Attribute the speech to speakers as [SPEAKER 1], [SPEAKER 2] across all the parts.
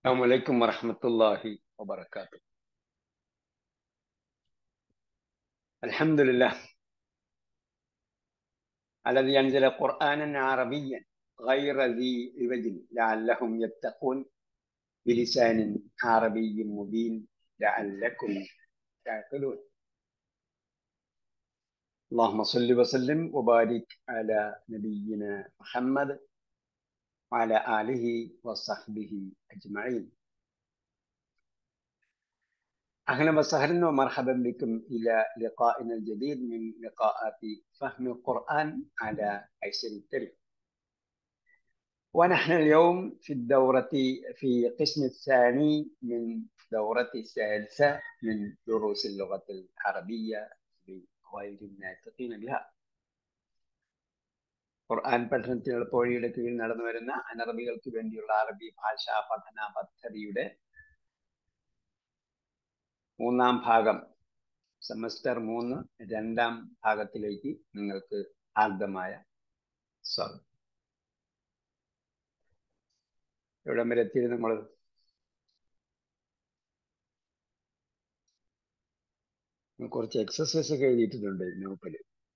[SPEAKER 1] السلام عليكم ورحمة الله وبركاته الحمد لله الذي أنزل قرآنا عربيا غير ذي عوج لعلهم يتقون بلسان عربي مبين لعلكم تعقلون اللهم صل وسلم وبارك على نبينا محمد وعلى آله وصحبه أجمعين أهلا وسهلا ومرحبا بكم إلى لقائنا الجديد من لقاءات فهم القرآن على أيسر الطريق ونحن اليوم في الدورة في القسم الثاني من دورة الثالثة من دروس اللغة العربية لغير الناطقين بها ഖുർആൻ പഠനത്തിന് എളുപ്പവഴിയുടെ കീഴിൽ നടന്നു വരുന്ന അനറബികൾക്ക് വേണ്ടിയുള്ള അറബി ഭാഷാ പഠന പദ്ധതിയുടെ മൂന്നാം ഭാഗം സെമസ്റ്റർ മൂന്ന് രണ്ടാം ഭാഗത്തിലേക്ക് നിങ്ങൾക്ക് ആർദ്രമായ സ്വാഗതം എവിടം വരെ എത്തിയത് നമ്മൾ കുറച്ച് എക്സസൈസ് ഒക്കെ എഴുതിയിട്ടുണ്ട് നോപ്പല്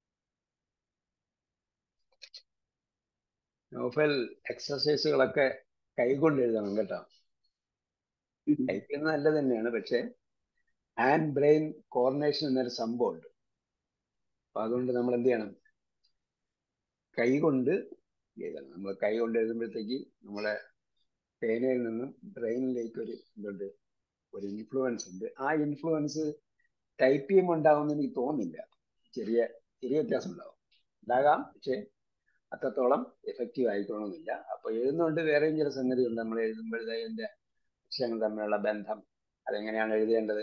[SPEAKER 1] നോവൽ എക്സസൈസുകളൊക്കെ കൈകൊണ്ട് എഴുതണം കേട്ടോ ടൈപ്പിംഗ് നല്ല തന്നെയാണ് പക്ഷെ ഹാൻഡ് ബ്രെയിൻ കോർഡിനേഷൻ എന്നൊരു സംഭവമുണ്ട് അപ്പൊ അതുകൊണ്ട് നമ്മൾ എന്ത് ചെയ്യണം കൈ കൊണ്ട് എഴുതണം നമ്മൾ കൈ കൊണ്ട് എഴുതുമ്പോഴത്തേക്ക് നമ്മളെ പേനയിൽ നിന്നും ബ്രെയിനിലേക്ക് ഒരു എന്തുണ്ട് ഒരു ഇൻഫ്ലുവൻസ് ഉണ്ട് ആ ഇൻഫ്ലുവൻസ് ടൈപ്പ് ചെയ്യുമ്പോൾ ഉണ്ടാവുമെന്ന് എനിക്ക് തോന്നുന്നില്ല ചെറിയ ചെറിയ വ്യത്യാസം ഉണ്ടാവും ഉണ്ടാകാം പക്ഷേ അത്രത്തോളം എഫക്റ്റീവ് ആയിക്കോണമെന്നില്ല അപ്പൊ എഴുതുന്നതുകൊണ്ട് വേറെയും ചില സംഗതിയുണ്ട് നമ്മൾ എഴുതുമ്പോഴത്തേതിന്റെ അക്ഷരങ്ങൾ തമ്മിലുള്ള ബന്ധം അതെങ്ങനെയാണ് എഴുതേണ്ടത്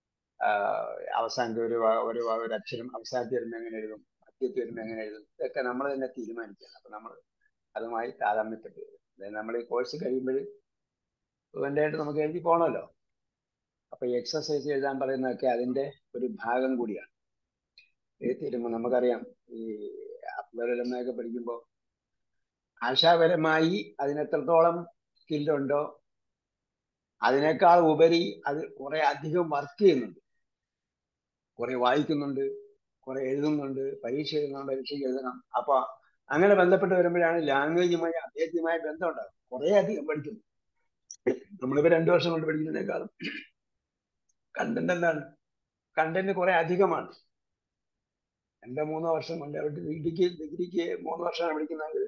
[SPEAKER 1] അവസാനത്തെ ഒരു ഒരു ഒരു അക്ഷരം അവസാനത്തിൽ വരുമ്പോൾ എങ്ങനെ എഴുതും മധ്യത്തിൽ വരുമ്പോൾ എങ്ങനെ എഴുതും ഇതൊക്കെ നമ്മൾ തന്നെ തീരുമാനിക്കണം അപ്പൊ നമ്മൾ അതുമായി താതാമ്യപ്പെട്ട് വരും അതായത് നമ്മൾ ഈ കോഴ്സ് കഴിയുമ്പോൾ ഫ്ലുവൻ്റായിട്ട് നമുക്ക് എഴുതി പോകണമല്ലോ അപ്പൊ ഈ എക്സസൈസ് എഴുതാൻ പറയുന്നതൊക്കെ അതിന്റെ ഒരു ഭാഗം കൂടിയാണ് എഴുതിത്തീരുമ്പോൾ നമുക്കറിയാം ഈ അപ്ലറിലൊക്കെ പഠിക്കുമ്പോൾ ആശാപരമായി അതിനെത്രത്തോളം സ്കില്ലുണ്ടോ അതിനേക്കാൾ ഉപരി അത് കുറെ അധികം വർക്ക് ചെയ്യുന്നുണ്ട് കുറെ വായിക്കുന്നുണ്ട് കുറെ എഴുതുന്നുണ്ട് പരീക്ഷ എഴുതണം പരീക്ഷയ്ക്ക് എഴുതണം അപ്പൊ അങ്ങനെ ബന്ധപ്പെട്ട് വരുമ്പോഴാണ് ലാംഗ്വേജുമായി അദ്ദേഹത്തിനുമായ ബന്ധം ഉണ്ടാകും കുറെ അധികം പഠിക്കുന്നു നമ്മളിപ്പോ രണ്ടു വർഷം കൊണ്ട് പഠിക്കുന്നതിനേക്കാളും കണ്ടന്റ് എന്താണ് കണ്ടന്റ് കുറെ അധികമാണ് രണ്ടോ മൂന്നോ വർഷം കൊണ്ട് അവിടെ ഡിഗ്രിക്ക് ഡിഗ്രിക്ക് മൂന്ന് വർഷമാണ് പഠിക്കുന്നത്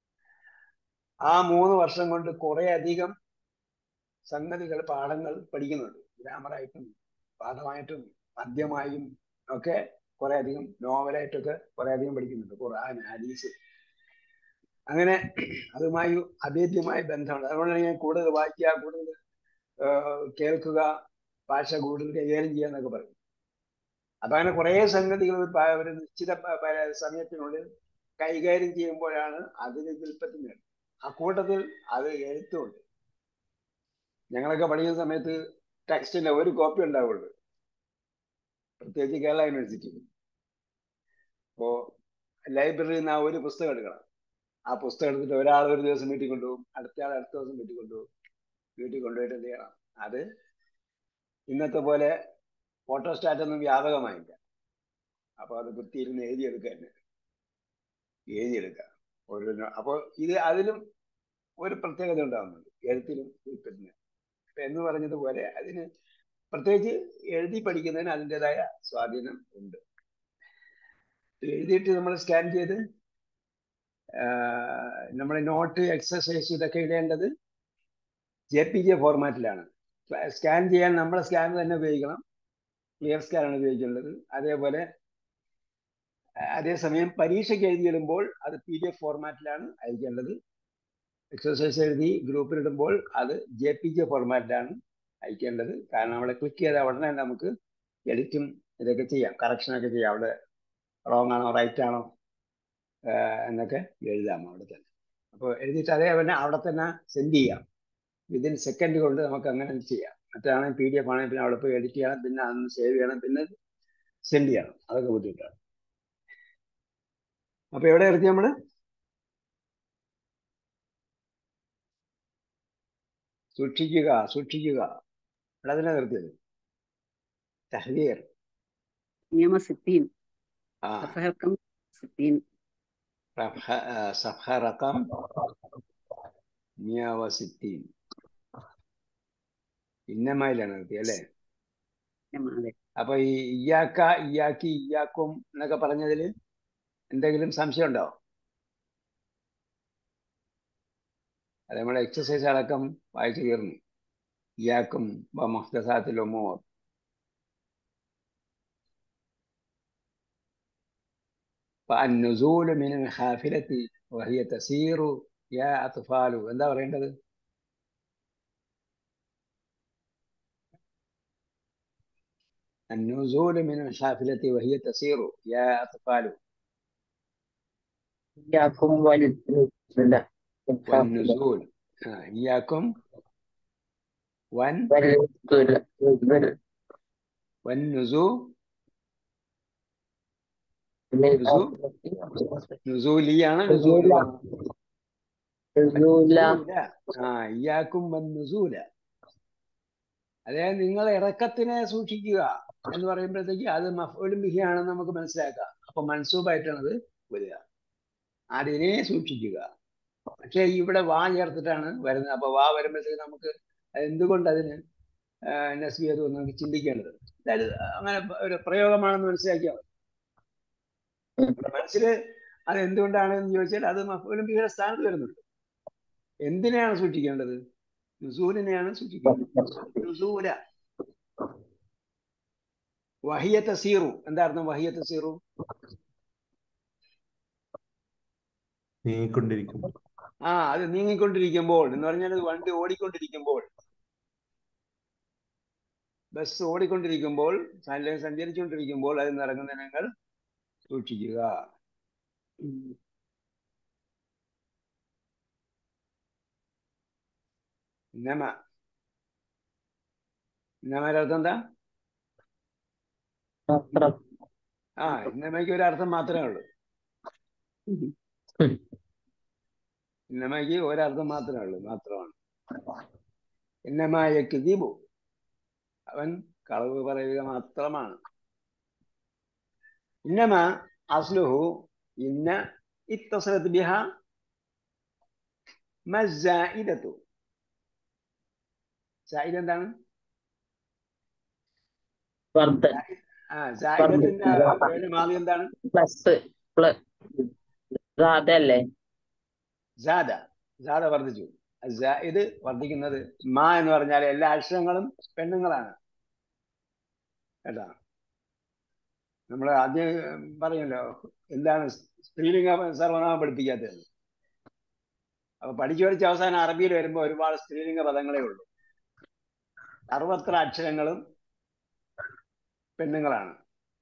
[SPEAKER 1] ആ മൂന്ന് വർഷം കൊണ്ട് കുറെ അധികം സംഗതികൾ പാഠങ്ങൾ പഠിക്കുന്നുണ്ട് ഗ്രാമറായിട്ടും പാഠമായിട്ടും പദ്യമായും ഒക്കെ കുറെ അധികം നോവലായിട്ടൊക്കെ കുറെ അധികം പഠിക്കുന്നുണ്ട് ഖുർആൻ ഹദീസ് അങ്ങനെ അതുമായി അഭേദ്യമായ ബന്ധമുണ്ട് അതുകൊണ്ടാണ് ഞാൻ കൂടുതൽ വായിക്കുക കൂടുതൽ കേൾക്കുക ഭാഷ കൂടുതൽ കൈകാര്യം ചെയ്യുക എന്നൊക്കെ പറയും അപ്പൊ അങ്ങനെ കുറെ സംഗതികൾ ഒരു നിശ്ചിത സമയത്തിനുള്ളിൽ കൈകാര്യം ചെയ്യുമ്പോഴാണ് അതിന് വിൽപ്പത്തി നേടുന്നത് ആ കൂട്ടത്തിൽ അത് എഴുത്തുണ്ട് ഞങ്ങളൊക്കെ പഠിക്കുന്ന സമയത്ത് ടെക്സ്റ്റിന്റെ ഒരു കോപ്പി ഉണ്ടാവുള്ളൂ പ്രത്യേകിച്ച് കേരള യൂണിവേഴ്സിറ്റി അപ്പോ ലൈബ്രറിയിൽ നിന്ന് ആ ഒരു പുസ്തകം എടുക്കണം ആ പുസ്തകം എടുത്തിട്ട് ഒരാൾ ഒരു ദിവസം വീട്ടിൽ കൊണ്ടുപോകും അടുത്ത ആൾ അടുത്ത ദിവസം വീട്ടിൽ കൊണ്ടുപോകും വീട്ടിൽ കൊണ്ടുപോയിട്ട് എന്ത് ചെയ്യണം അത് ഇന്നത്തെ പോലെ ഫോട്ടോസ്റ്റാറ്റ് ഒന്നും വ്യാപകമായില്ല അപ്പൊ അത് കുത്തിയിരുന്ന് എഴുതിയെടുക്കുക തന്നെ എഴുതിയെടുക്കുക ഒരു അപ്പോൾ ഇത് അതിലും ഒരു പ്രത്യേകത ഉണ്ടാകുന്നുണ്ട് എഴുത്തിലും ഉൽപ്പത്തിന് എന്ന് പറഞ്ഞതുപോലെ അതിന് പ്രത്യേകിച്ച് എഴുതി പഠിക്കുന്നതിന് അതിൻ്റെതായ സ്വാധീനം ഉണ്ട് എഴുതിയിട്ട് നമ്മൾ സ്കാൻ ചെയ്ത് നമ്മുടെ നോട്ട് എക്സസൈസ് ഇതൊക്കെ ഇടേണ്ടത് ജെ പി ജെ ഫോർമാറ്റിലാണ് സ്കാൻ ചെയ്യാൻ നമ്മളെ സ്കാൻ തന്നെ ഉപയോഗിക്കണം ക്ലിയർ സ്കാനാണ് ഉപയോഗിക്കേണ്ടത് അതേപോലെ അതേസമയം പരീക്ഷയ്ക്ക് എഴുതിയിടുമ്പോൾ അത് പി ഡി എഫ് ഫോർമാറ്റിലാണ് അയക്കേണ്ടത് എക്സസൈസ് എഴുതി ഗ്രൂപ്പിലിടുമ്പോൾ അത് ജെ പി ജെ ഫോർമാറ്റിലാണ് അയക്കേണ്ടത് കാരണം അവിടെ ക്ലിക്ക് ചെയ്താൽ ഉടനെ നമുക്ക് എഡിറ്റും ഇതൊക്കെ ചെയ്യാം കറക്ഷനൊക്കെ ചെയ്യാം അവിടെ റോങ് ആണോ റൈറ്റ് ആണോ എന്നൊക്കെ എഴുതാം അവിടെ തന്നെ അപ്പോൾ എഴുതിയിട്ട് അതേപോലെ അവിടെ തന്നെ സെൻഡ് ചെയ്യാം വിതിൻ സെക്കൻഡ് കൊണ്ട് നമുക്ക് അങ്ങനെ ചെയ്യാം മറ്റാണെങ്കിൽ പി ഡി എഫ് ആണെങ്കിൽ പിന്നെ അവിടെ പോയി എഡിറ്റ് ചെയ്യണം പിന്നെ അതൊന്ന് സേവ് ചെയ്യണം പിന്നെ സെൻഡ് ചെയ്യണം അതൊക്കെ ബുദ്ധിമുട്ടാണ് അപ്പൊ എവിടെ നിർത്തി നമ്മള് സൂക്ഷിക്കുക സൂക്ഷിക്കുക ഇവിടെ തന്നെ നിർത്തിയത് തഹ്ദീർ
[SPEAKER 2] നിയമ സിത്തീൻ
[SPEAKER 1] ആ
[SPEAKER 2] സഫഹർക്കം സിത്തീൻ
[SPEAKER 1] റഫ- ആ, സഫ റഖം മിയ വ സിത്തീൻ ഇന്നമായിലാണ് നിർത്തി അല്ലേ
[SPEAKER 2] അതെ
[SPEAKER 1] അപ്പൊ ഈ ഇയാക്ക ഇയാക്കി ഇയാക്കും എന്നൊക്കെ പറഞ്ഞതിൽ എന്തെങ്കിലും സംശയം ഉണ്ടോ അത് നമ്മുടെ എക്സസൈസ് അടക്കം വായിച്ചു തീർന്നു ഇയാക്കും മഹ്ദസാത്തിൽ ഉമൂർ فالنزول من الحافلة وهي تسير يا أطفال എന്താ പറയേണ്ടത് النزول من الحافلة وهي تسير يا أطفال
[SPEAKER 3] إياكم والنزول
[SPEAKER 1] والنزول آه، إياكم وان
[SPEAKER 3] والنزول نزول
[SPEAKER 1] والنزول
[SPEAKER 3] من
[SPEAKER 1] نزول
[SPEAKER 3] أرض
[SPEAKER 1] نزوليയാണ്
[SPEAKER 3] نزولا نزولا
[SPEAKER 1] ആ ഇയാക്കും വന്നുസൂല അതായത് നിങ്ങൾ ഇറക്കത്തിനെ സൂക്ഷിക്കുക എന്ന് പറയുമ്പോഴത്തേക്ക് അത് മഫൂലും ബിഹിയാണെന്ന് നമുക്ക് മനസ്സിലാക്കാം അപ്പൊ മൻസൂബായിട്ടാണ് അത് വരിക അതിനെ സൂക്ഷിക്കുക പക്ഷെ ഇവിടെ വാ ചേർത്തിട്ടാണ് വരുന്നത് അപ്പൊ വാ വരുമ്പോഴത്തേക്ക് നമുക്ക് എന്തുകൊണ്ട് അതിന് നസ്ബി അത് നമുക്ക് ചിന്തിക്കേണ്ടത് അതായത് അങ്ങനെ ഒരു പ്രയോഗമാണെന്ന് മനസ്സിലാക്കിയാൽ മതി നമ്മുടെ മനസ്സിൽ അത് എന്തുകൊണ്ടാണ് എന്ന് ചോദിച്ചാൽ അത് മഫൂലും ബിഹിയുടെ സ്ഥാനത്ത് വരുന്നുണ്ട് എന്തിനെയാണ് സൂക്ഷിക്കേണ്ടത് നുസൂലിനെയാണ് സൂക്ഷിക്കേണ്ടത് നുസൂല വഹിയ തസീറു എന്താ അർത്ഥം വഹിയ തസീറു
[SPEAKER 4] നീങ്ങിക്കൊണ്ടിരിക്കും
[SPEAKER 1] ആ അത് നീങ്ങിക്കൊണ്ടിരിക്കുമ്പോൾ എന്ന് പറഞ്ഞാൽ അത് വണ്ടി ഓടിക്കൊണ്ടിരിക്കുമ്പോൾ ബസ് ഓടിക്കൊണ്ടിരിക്കുമ്പോൾ അല്ലെങ്കിൽ സഞ്ചരിച്ചുകൊണ്ടിരിക്കുമ്പോൾ അതിൽ നിന്ന് ഇറങ്ങുന്ന നിങ്ങൾ സൂക്ഷിക്കുക നമ നമയുടെ അർത്ഥം എന്താ
[SPEAKER 3] മാത്രം
[SPEAKER 1] ആ ഇന്നമയ്ക്ക് ഒരു അർത്ഥം മാത്രമേ ഉള്ളൂ ഇന്നമയ്ക്ക് ഒരർത്ഥം മാത്രമേ ഉള്ളൂ മാത്രമാണ് ഇന്നമായ കിതിബു അവൻ കളവ് പറയുക മാത്രമാണ് ഇന്നമ അസ്ലുഹു ഇന്ന ഇത്തസലത്ത് ബിഹ മസ്സായിദത്തു സായിദ് എന്താണ്
[SPEAKER 3] വർദ്ധൻ
[SPEAKER 1] ആ സായിദത്തിന്റെ പേര് മാറി എന്താണ്
[SPEAKER 3] പ്ലസ് പ്ലസ് അതല്ലേ
[SPEAKER 1] ജാദ ജാദ വർദ്ധിച്ചു ഇത് വർദ്ധിക്കുന്നത് മാ എന്ന് പറഞ്ഞാൽ എല്ലാ അക്ഷരങ്ങളും പെണ്ണുങ്ങളാണ് കേട്ടാ നമ്മൾ ആദ്യം പറയുമല്ലോ എന്താണ് സ്ത്രീലിംഗ സർവനാമം പഠിപ്പിക്കാത്തത് അപ്പൊ പഠിച്ചു പഠിച്ച് അവസാനം അറബിയിൽ വരുമ്പോൾ ഒരുപാട് സ്ത്രീലിംഗ പദങ്ങളേ ഉള്ളൂ അറുപത്ര അക്ഷരങ്ങളും പെണ്ണുങ്ങളാണ്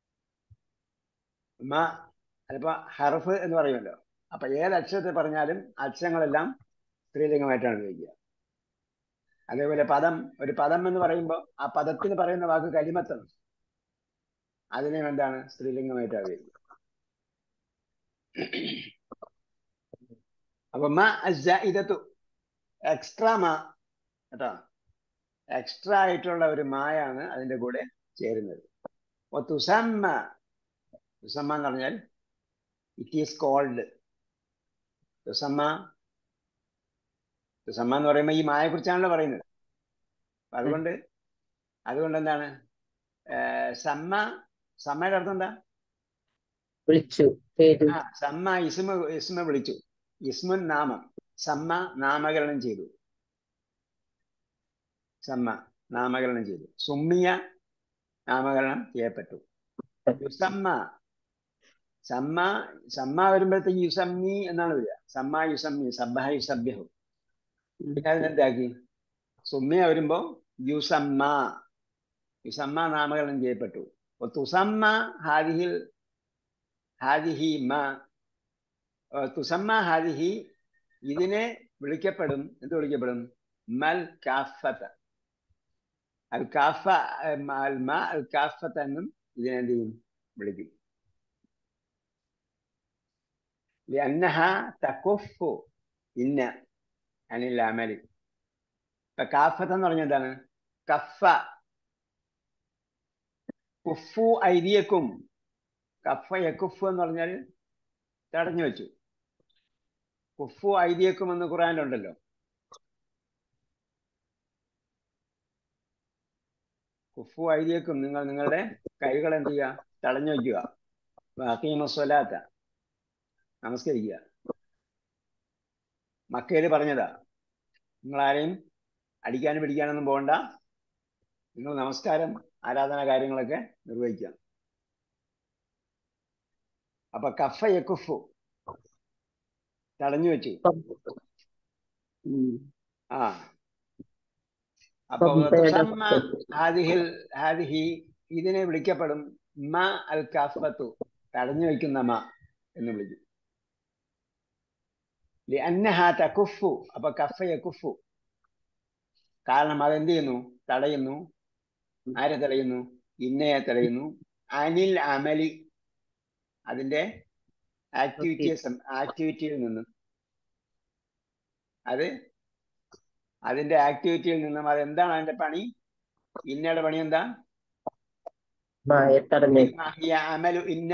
[SPEAKER 1] മ അതിപ്പോ ഹർഫ് എന്ന് പറയുമല്ലോ അപ്പൊ ഏത് അക്ഷരത്തെ പറഞ്ഞാലും അക്ഷരങ്ങളെല്ലാം സ്ത്രീലിംഗമായിട്ടാണ് ഉപയോഗിക്കുക അതേപോലെ പദം ഒരു പദം എന്ന് പറയുമ്പോൾ ആ പദത്തിന് പറയുന്ന വാക്ക് കലിമത്താണ് അതിനെ എന്താണ് സ്ത്രീലിംഗമായിട്ടാണ് ഉപയോഗിക്കുക അപ്പൊ മ ഇതത്തു എക്സ്ട്രാ മ കേട്ടോ എക്സ്ട്രാ ആയിട്ടുള്ള ഒരു മായാണ് അതിന്റെ കൂടെ ചേരുന്നത് ഓ തുസമ്മ തുസമ്മ എന്ന് പറഞ്ഞാൽ ഇറ്റ് ഈസ് കോൾഡ് തുസമ്മ തുസമ്മ എന്ന് പറയുമ്പോൾ ഈ മായെ കുറിച്ചാണല്ലോ പറയുന്നത് അപ്പൊ അതുകൊണ്ട് അതുകൊണ്ട് എന്താണ് സമ്മ സമ്മയുടെ അർത്ഥം എന്താ
[SPEAKER 3] വിളിച്ചു പേര്
[SPEAKER 1] ആ സമ്മ ഇസ്മ ഇസ്മ വിളിച്ചു ഇസ്മുൻ നാമം സമ്മ നാമകരണം ചെയ്തു സമ്മ നാമകരണം ചെയ്തു സുമ്മിയ നാമകരണം ചെയ്യപ്പെട്ടു യുസമ്മ സമ്മ സമ്മ വരുമ്പോഴത്തേക്ക് യുസമ്മി എന്നാണ് വരിക സമ്മ യുസമ്മി സബ്ബഹ യുസബ്യഹു പിന്നെ അതിനെന്താക്കി സുമ്മിയ വരുമ്പോ യുസമ്മ യുസമ്മ നാമകരണം ചെയ്യപ്പെട്ടു തുസമ്മ ഹാദിഹിൽ ഹാദിഹി മ തുസമ്മ ഹാദിഹി ഇതിനെ വിളിക്കപ്പെടും എന്ത് വിളിക്കപ്പെടും മൽ കാഫത്ത് അൽ കാഫ അൽ മ അൽ കാഫത്ത് എന്നും ഇതിനെ എന്ത് ചെയ്യും വിളിക്കും لأنها تكف إن عن العمل ഇപ്പൊ കാഫത്ത് എന്ന് പറഞ്ഞാൽ എന്താണ് കഫ കുഫു ഐതിയക്കും കഫ യക്കുഫു എന്ന് പറഞ്ഞാൽ തടഞ്ഞു വെച്ചു കുഫു ഐതിയക്കും എന്ന് ഖുറാനിലുണ്ടല്ലോ കുഫു ഐതിയക്കും നിങ്ങൾ നിങ്ങളുടെ കൈകൾ എന്ത് ചെയ്യുക തടഞ്ഞു വയ്ക്കുക ബാക്കിമസ്വലാത്ത നമസ്കരിക്കുക മക്കയിൽ പറഞ്ഞതാ നിങ്ങൾ ആരെയും അടിക്കാനും പിടിക്കാനൊന്നും പോകണ്ട നിങ്ങൾ നമസ്കാരം ആരാധന കാര്യങ്ങളൊക്കെ നിർവഹിക്കാം അപ്പൊ കഫ യക്കുഫു തടഞ്ഞു വെച്ചു
[SPEAKER 2] ഉം.
[SPEAKER 1] ആ അപ്പൊ
[SPEAKER 3] കഫയുടെ
[SPEAKER 1] തുസമ്മ ഹാദിഹിൽ ഹാദിഹി ഇതിനെ വിളിക്കപ്പെടും മ അൽ കഫത്തു തടഞ്ഞു വെക്കുന്ന മ എന്ന് വിളിക്കും അന്നഹ തക്കുഫു അപ്പൊ കഫ യക്കുഫു കാരണം അതെന്ത് ചെയ്യുന്നു തടയുന്നു ആരെ തടയുന്നു ഇന്നയെ തടയുന്നു അനിൽ അമലി അതിന്റെ ആക്ടിവിറ്റീസ് ആക്ടിവിറ്റിയിൽ നിന്ന് അത് അതിന്റെ ആക്ടിവിറ്റിയിൽ നിന്നും അതെന്താണ് അതിന്റെ പണി ഇന്നയുടെ പണി എന്താ
[SPEAKER 3] മായ തടഞ്ഞു
[SPEAKER 1] ഹിയ അമലു ഇന്ന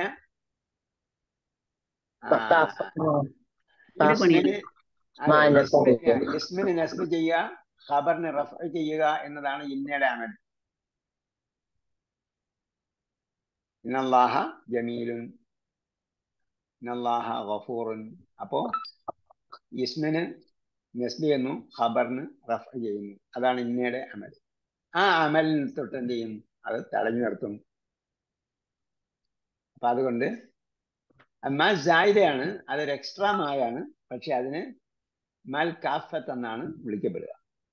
[SPEAKER 1] ആ,
[SPEAKER 3] കാഫ് ആ.
[SPEAKER 2] ഇതിന്റെ പണിയാണ്.
[SPEAKER 1] ഇസ്മിന് അതെ,
[SPEAKER 3] മാന
[SPEAKER 1] ഇസ്മിന്
[SPEAKER 3] തടയുക.
[SPEAKER 1] ഇസ്മിന് നസ്ബ് ചെയ്യുക ഖബറിന് റഫ് ചെയ്യുക എന്നതാണ് ഇന്നയുടെ അമൽ ഇന്നല്ലാഹ ജമീലുൻ ഇന്നല്ലാഹ ഗഫൂറുൻ അപ്പോ ഇസ്മിന് നസ്ബ് ചെയ്യുന്നു ഖബറിന് റഫ് ചെയ്യുന്നു അതാണ് ഇന്നയുടെ അമൽ ആ അമലിന് തൊട്ട് എന്ത് ചെയ്യും അത് തടഞ്ഞു നിർത്തും അപ്പൊ അതുകൊണ്ട് അമ്മ ജായിദയാണ് അതൊരു എക്സ്ട്രാ മായാണ് പക്ഷെ അതിന് മൽ കാഫത്ത് എന്നാണ് വിളിക്കപ്പെടുക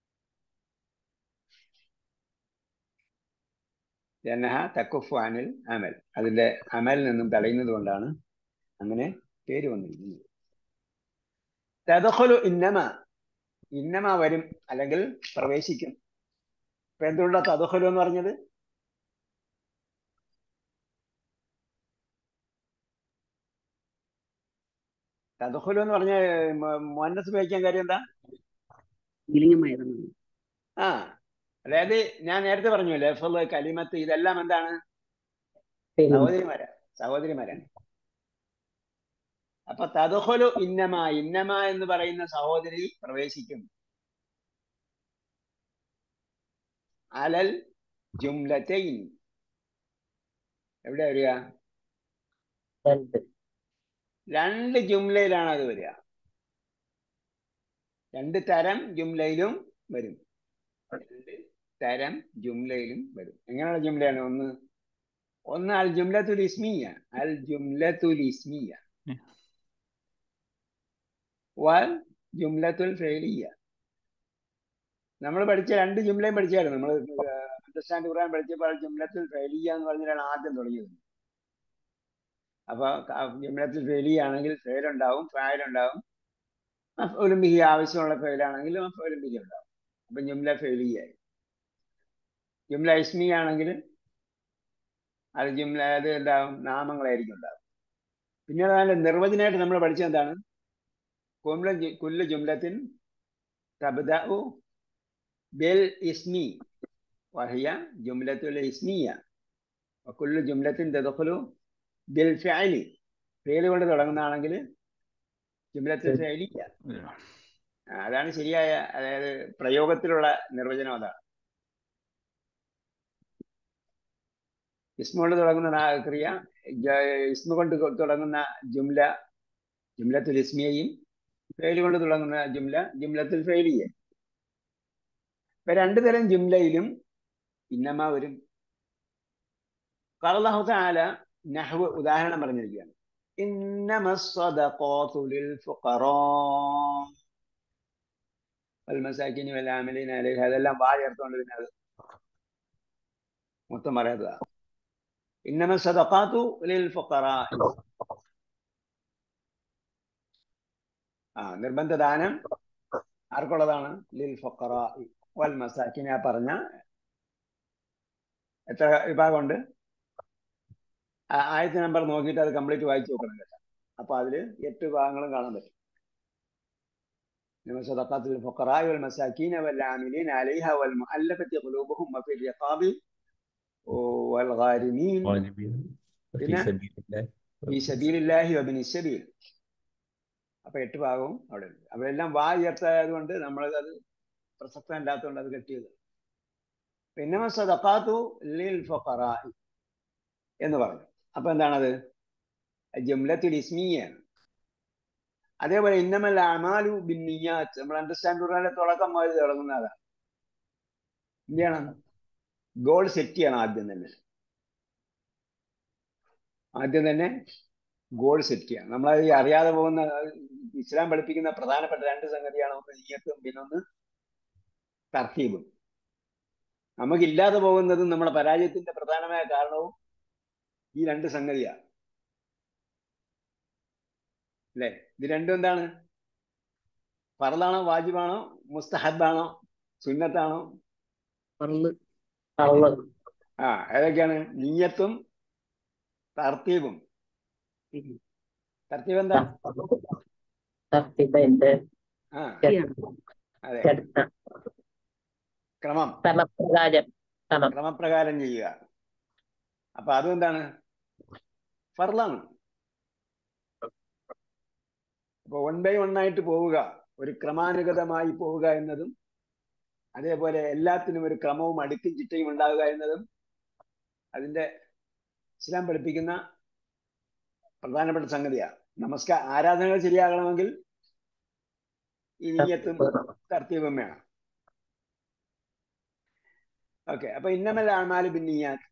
[SPEAKER 1] ജനഹ തക്കുഫു അനിൽ അമൽ അതിന്റെ അമലിൽ നിന്നും തടയുന്നത് കൊണ്ടാണ് അങ്ങനെ പേര് വന്നിരിക്കുന്നത് തദഖലു ഇന്നമ ഇന്നമ വരും അല്ലെങ്കിൽ പ്രവേശിക്കും ഇപ്പൊ എന്തുകൊണ്ടാ തദഖലു എന്ന് പറഞ്ഞത് തദഖലു എന്ന് പറഞ്ഞ മുഹന്നസ് ഉപയോഗിക്കാൻ കാര്യം എന്താ
[SPEAKER 2] വിലിംഗമായിരുന്നു
[SPEAKER 1] ആ അതായത് ഞാൻ നേരത്തെ പറഞ്ഞു ലഫല് കലിമത്ത് ഇതെല്ലാം എന്താണ് സഹോദരിമാരാ സഹോദരിമാരാണ് അപ്പൊ തദഖലു ഇന്നമ ഇന്നമ എന്ന് പറയുന്ന സഹോദരി പ്രവേശിക്കും അലൽ ജുംലത്തൈൻ എവിടെ വരിക
[SPEAKER 3] രണ്ട്
[SPEAKER 1] രണ്ട് ജുംലയിലാണ് അത് വരിക രണ്ട് തരം ജുംലയിലും വരും രണ്ട് തരം ജുംലയിലും വരും എങ്ങനെയുള്ള ജുംലയാണ് ഒന്ന് ഒന്ന് അൽ ജുംലത്തുൽ ഇസ്മിയ അൽ ജുംലത്തുൽ ഇസ്മിയ വൽ ജുംലത്തുൽ ഫെയിലിയ നമ്മൾ പഠിച്ച രണ്ട് ജുംലയും പഠിച്ചായിരുന്നു നമ്മൾ അണ്ടർസ്റ്റാൻഡ് ഖുർആൻ പഠിച്ചപ്പോൾ അൽ ജുംലത്തുൽ ഫെയിലിയ എന്ന് പറഞ്ഞാലാണ് ആദ്യം തുടങ്ങിയത് അപ്പൊ ജുംലത്തുൽ ഫെയിലിയ ആണെങ്കിൽ ഫെയിലുണ്ടാവും ഫായിലുണ്ടാവും മഫ്ഊലും ബിഹി ആവശ്യമുള്ള ഫെയിലാണെങ്കിൽ മഫ്ഊലും ബിഹി ഉണ്ടാവും അപ്പൊ ജുംല ഫെയിലിയായി ജുംല ഇസ്മി ആണെങ്കിൽ അത് ജുംല അത് എന്താവും നാമങ്ങളായിരിക്കും ഉണ്ടാവും പിന്നെ അതിന്റെ നിർവചനമായിട്ട് നമ്മൾ പഠിച്ചത് എന്താണ് കുംല കുല്ല് ജുംലത്തിൻ തബ്ദഉ ബിൽ ഇസ്മി വഹിയ ജുംലത്തുൽ ഇസ്മിയ വകുല്ലു ജുംലത്തിൻ തദ്ഖുലു ബിൽ ഫിഅലി ഫിഅൽ കൊണ്ട് തുടങ്ങുന്നതാണെങ്കിൽ ജുംലത്തുൽ ഫിഅലിയ ആ, അതാണ് ശരിയായ അതായത് പ്രയോഗത്തിലുള്ള നിർവചനം അതാണ് ഇസ്മ കൊണ്ട് തുടങ്ങുന്ന നാ- ക്രിയ ജ- ഇസ്മ കൊണ്ട് കൊ- തുടങ്ങുന്ന ജുംല ജുംലത്തുൽ ഇസ്മിയയും ഫെയിൽ കൊണ്ട് തുടങ്ങുന്ന ജുംല ജുംലത്തുൽ ഫെയിലിയ ഇപ്പൊ രണ്ടു തരം ജുംലയിലും ഇന്നമ വരും ഖാലല്ലാഹു തആല നഹ്വ് ഉദാഹരണം പറഞ്ഞിരിക്കുകയാണ് ഇന്നമ الصدقات للفقراء والمساكين والعاملين عليها അതെല്ലാം വാ ചേർത്തുകൊണ്ട് പിന്നെ അത് മൊത്തം പറയാത്തതാ ഇന്നമ സദഖാത്തു ലിൽ ഫുഖറാ ആ നിർബന്ധ ദാനം ആർക്കുള്ളതാണ് ലിൽ ഫുഖറാ വൽ മസാക്കിൻ ആ പറഞ്ഞ എത്ര വിഭാഗമുണ്ട് ആ ആയത്ത് നമ്പർ നോക്കിയിട്ട് അത് കംപ്ലീറ്റ് വായിച്ചു നോക്കണം കേട്ടോ അപ്പൊ അതില് എട്ട് വിഭാഗങ്ങളും കാണാൻ പറ്റും إنما صدقات الفقراء والمساكين والعاملين عليها والمؤلفة قلوبهم وفي الرقاب والغارمين
[SPEAKER 4] غالبين وفي
[SPEAKER 1] പിന്നെ
[SPEAKER 4] سبيل الله
[SPEAKER 1] ഈ സബീലില്ലാഹി വബിനി സബീൽ അപ്പൊ എട്ട് ഭാഗവും അവിടെ ഉണ്ട് അവരെല്ലാം വാ ഉയർത്തായതുകൊണ്ട് നമ്മൾ അത് പ്രസക്തമല്ലാത്തതുകൊണ്ട് അത് കെട്ടിയത് പിന്നെ സദഖാത്തു ലിൽ ഫഖറാഇ എന്ന് പറഞ്ഞു അപ്പൊ എന്താണത് ജംലത്തുൽ ഇസ്മിയാണ് അതേപോലെ ഇന്നമൽ അമാലു ബിന്നിയാത്ത് നമ്മൾ അണ്ടർസ്റ്റാൻഡ് പറഞ്ഞാൽ തുടക്കം മുതൽ തുടങ്ങുന്നതാണ് എന്ത് ചെയ്യണം ഗോൾ സെറ്റ് ചെയ്യണം ആദ്യം തന്നെ ആദ്യം തന്നെ ഗോൾ സെറ്റ് ചെയ്യണം നമ്മളത് ഈ അറിയാതെ പോകുന്ന ഇസ്ലാം പഠിപ്പിക്കുന്ന പ്രധാനപ്പെട്ട രണ്ട് സംഗതിയാണ് ഒന്ന് നീയത്തും പിന്നൊന്ന് തർത്തീബും നമുക്കില്ലാതെ പോകുന്നതും നമ്മുടെ പരാജയത്തിന്റെ പ്രധാനമായ കാരണവും ഈ രണ്ട് സംഗതിയാണ് അല്ലേ ഇത് രണ്ടും എന്താണ് ഫറലാണോ വാജിബാണോ മുസ്തഹബാണോ സുന്നത്താണോ
[SPEAKER 2] പറള്
[SPEAKER 3] കള്ള്
[SPEAKER 1] ആ ഏതൊക്കെയാണ് നീയത്തും തർത്തീബും
[SPEAKER 2] പിന്നെ
[SPEAKER 1] തർത്തീബ് എന്താ
[SPEAKER 3] തർത്തിബന്റെ
[SPEAKER 1] ആ
[SPEAKER 2] ശരിയാണ്
[SPEAKER 1] അതെ
[SPEAKER 3] ചടുത്ത
[SPEAKER 1] ക്രമം
[SPEAKER 3] ക്രമപ്രകാരം ക്രമം
[SPEAKER 1] ക്രമപ്രകാരം ചെയ്യുക അപ്പൊ അതും എന്താണ് ഫർലാണ് അപ്പൊ വൺ ബൈ വൺ ആയിട്ട് പോവുക ഒരു ക്രമാനുഗതമായി പോവുക എന്നതും അതേപോലെ എല്ലാത്തിനും ഒരു ക്രമവും അടുക്കും ചിട്ടയും ഉണ്ടാവുക എന്നതും അതിന്റെ ഇസ്ലാം പഠിപ്പിക്കുന്ന പ്രധാനപ്പെട്ട സംഗതിയാണ് നമസ്കാര ആരാധനകൾ ശരിയാകണമെങ്കിൽ ഈ നീയത്തും തർത്തീവും വേണം ഓക്കെ അപ്പൊ ഇന്നമൽ ആമാലു ബിന്നിയാത്ത്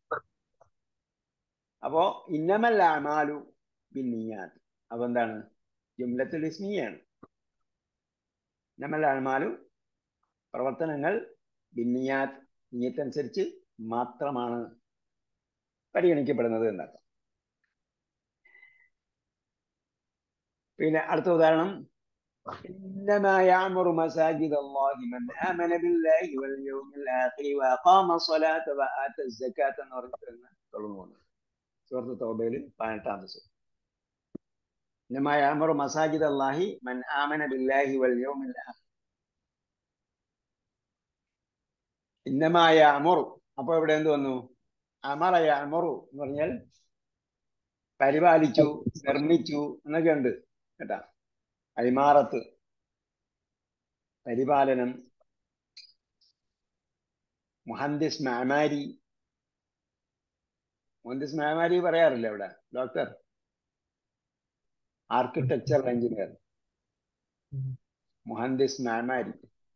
[SPEAKER 1] അപ്പോ ഇന്നമൽ ആമാലു ബിന്നിയാത്ത് അപ്പൊ എന്താണ് ജുംലത്തുൽ ഇസ്മിയാണ് ഇന്നമൽ ആമാലു പ്രവർത്തനങ്ങൾ ബിന്നിയാത്ത് നീയത്തനുസരിച്ച് മാത്രമാണ് പരിഗണിക്കപ്പെടുന്നത് എന്നർത്ഥം പിന്നെ അടുത്ത ഉദാഹരണം إنما يعمر مساجد الله من آمن بالله واليوم الآخر وأقام الصلاة وآتى الزكاة എന്ന് പറഞ്ഞിട്ട് തുടങ്ങുന്നു സുഹൃത്ത് തൗബയിൽ പതിനെട്ടാമത്തെ സൂറത്ത് إنما يعمر مساجد الله من آمن بالله واليوم الآخر إنما يعمر അപ്പോൾ ഇവിടെ എന്ത് വന്നു അമറ യമറു എന്ന് പറഞ്ഞാൽ പരിപാലിച്ചു നിർമ്മിച്ചു എന്നൊക്കെ ഉണ്ട് കേട്ടാ അരിമാറത്ത് പരിപാലനം മുഹന്ദിസ് മാമാരി മുഹന്ദിസ് മാമാരി പറയാറില്ല ഇവിടെ ഡോക്ടർ ആർക്കിടെക്ചർ എഞ്ചിനീയർ മുഹന്ദിസ് മാമാരി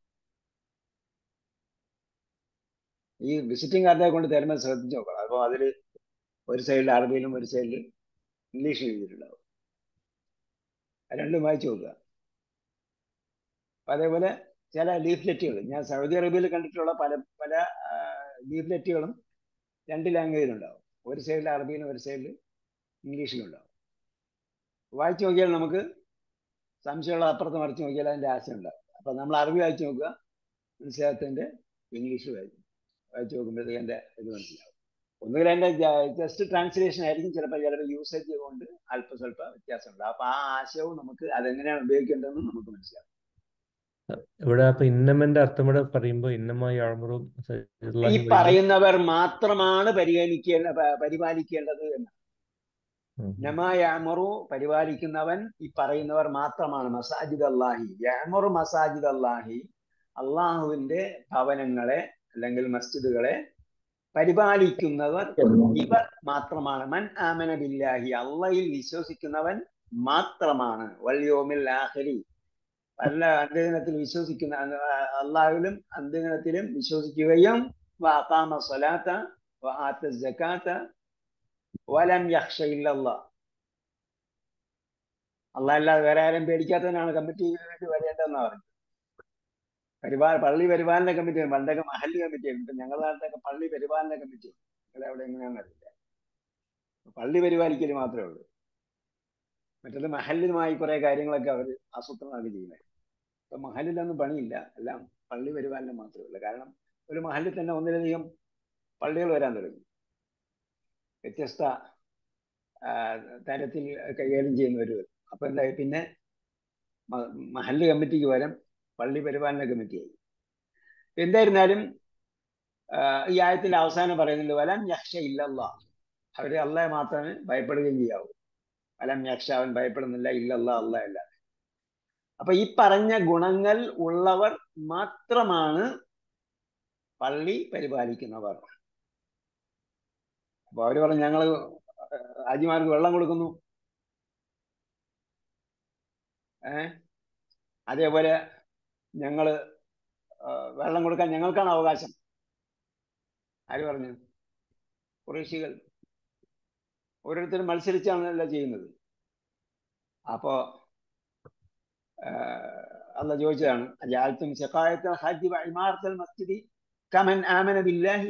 [SPEAKER 1] ഈ വിസിറ്റിംഗ് കാർഡെ കൊണ്ട് തരുമ്പോൾ ശ്രദ്ധിച്ചു നോക്കണം അപ്പോൾ അതിൽ ഒരു സൈഡിൽ അറബിയിലും ഒരു സൈഡിൽ ഇംഗ്ലീഷിലും എഴുതിയിട്ടുണ്ടാവും അത് രണ്ടും വായിച്ചു നോക്കുക അപ്പൊ അതേപോലെ ചില ലീഫ്ലെറ്റുകൾ ഞാൻ സൗദി അറേബ്യയിൽ കണ്ടിട്ടുള്ള പല പല ലീഫ്ലെറ്റുകളും രണ്ട് ലാംഗ്വേജിലുണ്ടാവും ഒരു സൈഡിൽ അറബിയിലും ഒരു സൈഡിൽ ഇംഗ്ലീഷിലും ഉണ്ടാവും വായിച്ചു നോക്കിയാൽ നമുക്ക് സംശയമുള്ള അപ്പുറത്ത് മറിച്ച് നോക്കിയാൽ അതിൻ്റെ ആശയം ഉണ്ടാവും അപ്പൊ നമ്മൾ അറബി വായിച്ചു നോക്കുക മനസ്സിലാത്തതിൻ്റെ ഇംഗ്ലീഷ് വായിക്കും വായിച്ചു നോക്കുമ്പോഴത്തേക്ക് എൻ്റെ ഇത് മനസ്സിലാവും ഒന്നുകിൽ അതിൻ്റെ ജസ്റ്റ് ട്രാൻസ്ലേഷൻ ആയിരിക്കും ചിലപ്പോൾ ചിലപ്പോൾ യൂസേജ് കൊണ്ട് അല്പ സ്വല്പ വ്യത്യാസമുണ്ട് അപ്പൊ ആ ആശയവും നമുക്ക് അതെങ്ങനെയാണ് ഉപയോഗിക്കേണ്ടതെന്ന് നമുക്ക് മനസ്സിലാവും
[SPEAKER 4] ഇവിടെ അപ്പൊ ഇന്നമന്റെ അർത്ഥം ഇവിടെ പറയുമ്പോ ഇന്നമായി അഴമുറും
[SPEAKER 1] ഈ പറയുന്നവർ മാത്രമാണ് പരിഗണിക്കേണ്ട പ- പരിപാലിക്കേണ്ടത് എന്ന് നമായമറു പരിപാലിക്കുന്നവൻ ഈ പറയുന്നവർ മാത്രമാണ് മസാജിദ് അള്ളാഹി യമറു മസാജിദ് അള്ളാഹി അള്ളാഹുവിന്റെ ഭവനങ്ങളെ അല്ലെങ്കിൽ മസ്ജിദുകളെ പരിപാലിക്കുന്നവർ ഇവർ മാത്രമാണ് മൻ ആമന ബില്ലാഹി അള്ളയിൽ വിശ്വസിക്കുന്നവൻ മാത്രമാണ് വല്യോമിൽ ആഖിരി അല്ല അന്ത്യദിനത്തിൽ വിശ്വസിക്കുന്ന അള്ളാഹുവിലും അന്ത്യദിനത്തിലും വിശ്വസിക്കുകയും വാക്കാമ സ്വലാത്ത വാത്ത ജക്കാത്ത വലം യക്ഷ ഇല്ലല്ല അള്ളാഹ് അല്ലാതെ വേറെ ആരും പേടിക്കാത്തവനാണ് കമ്മിറ്റി വേണ്ടി വരേണ്ടതെന്നാ പറഞ്ഞു പരിപാല പള്ളി പരിപാലന കമ്മിറ്റി പണ്ടൊക്കെ മഹല്ല് കമ്മിറ്റി ഇപ്പൊ ഞങ്ങളുടെ നാട്ടിലൊക്കെ പള്ളി പരിപാലന കമ്മിറ്റി നിങ്ങളുടെ അവിടെ എങ്ങനെയാണെന്ന് അറിയില്ല പള്ളി പരിപാലിക്കൽ മാത്രമേ ഉള്ളൂ മറ്റത് മഹല്ലുമായി കുറെ കാര്യങ്ങളൊക്കെ അവർ ആസൂത്രണമാണ് ചെയ്യുന്നത് ഇപ്പൊ മഹലിലൊന്നും പണിയില്ല എല്ലാം പള്ളി പരിപാലനം മാത്രമേ ഉള്ളൂ കാരണം ഒരു മഹലിൽ തന്നെ ഒന്നിലധികം പള്ളികൾ വരാൻ തുടങ്ങി വ്യത്യസ്ത ആ, തരത്തിൽ കൈകാര്യം ചെയ്യുന്നവർ വരും അപ്പൊ എന്തായി പിന്നെ മ- മഹല്ല് കമ്മിറ്റിക്ക് പകരം പള്ളി പരിപാലന കമ്മിറ്റിയായി എന്തായിരുന്നാലും ആ, ഈ ആയത്തിന്റെ അവസാനം പറയുന്നുണ്ട് വലം യക്ഷ ഇല്ലല്ല അവര് അള്ളയെ മാത്രമേ ഭയപ്പെടുകയും ചെയ്യാവൂ വലം യക്ഷ അവൻ ഭയപ്പെടുന്നില്ല ഇല്ലല്ല അല്ല അല്ല അപ്പൊ ഈ പറഞ്ഞ ഗുണങ്ങൾ ഉള്ളവർ മാത്രമാണ് പള്ളി പരിപാലിക്കുന്നവർ അപ്പൊ അവര് പറഞ്ഞു ഞങ്ങള് ഹാജിമാർക്ക് വെള്ളം കൊടുക്കുന്നു ഏ അതേപോലെ ഞങ്ങള് ആ, വെള്ളം കൊടുക്കാൻ ഞങ്ങൾക്കാണ് അവകാശം ആര് പറഞ്ഞു കുറേശികൾ ഓരോരുത്തരും മത്സരിച്ചാണല്ലോ ചെയ്യുന്നത് അപ്പോ അല്ല ചോദിച്ചതാണ് ജാലത്തും ശക്കായത്തുൽ ഹജ്ജ് ഇമാർത്തൽ മസ്ജിദി കമൻ ആമന ബില്ലാഹി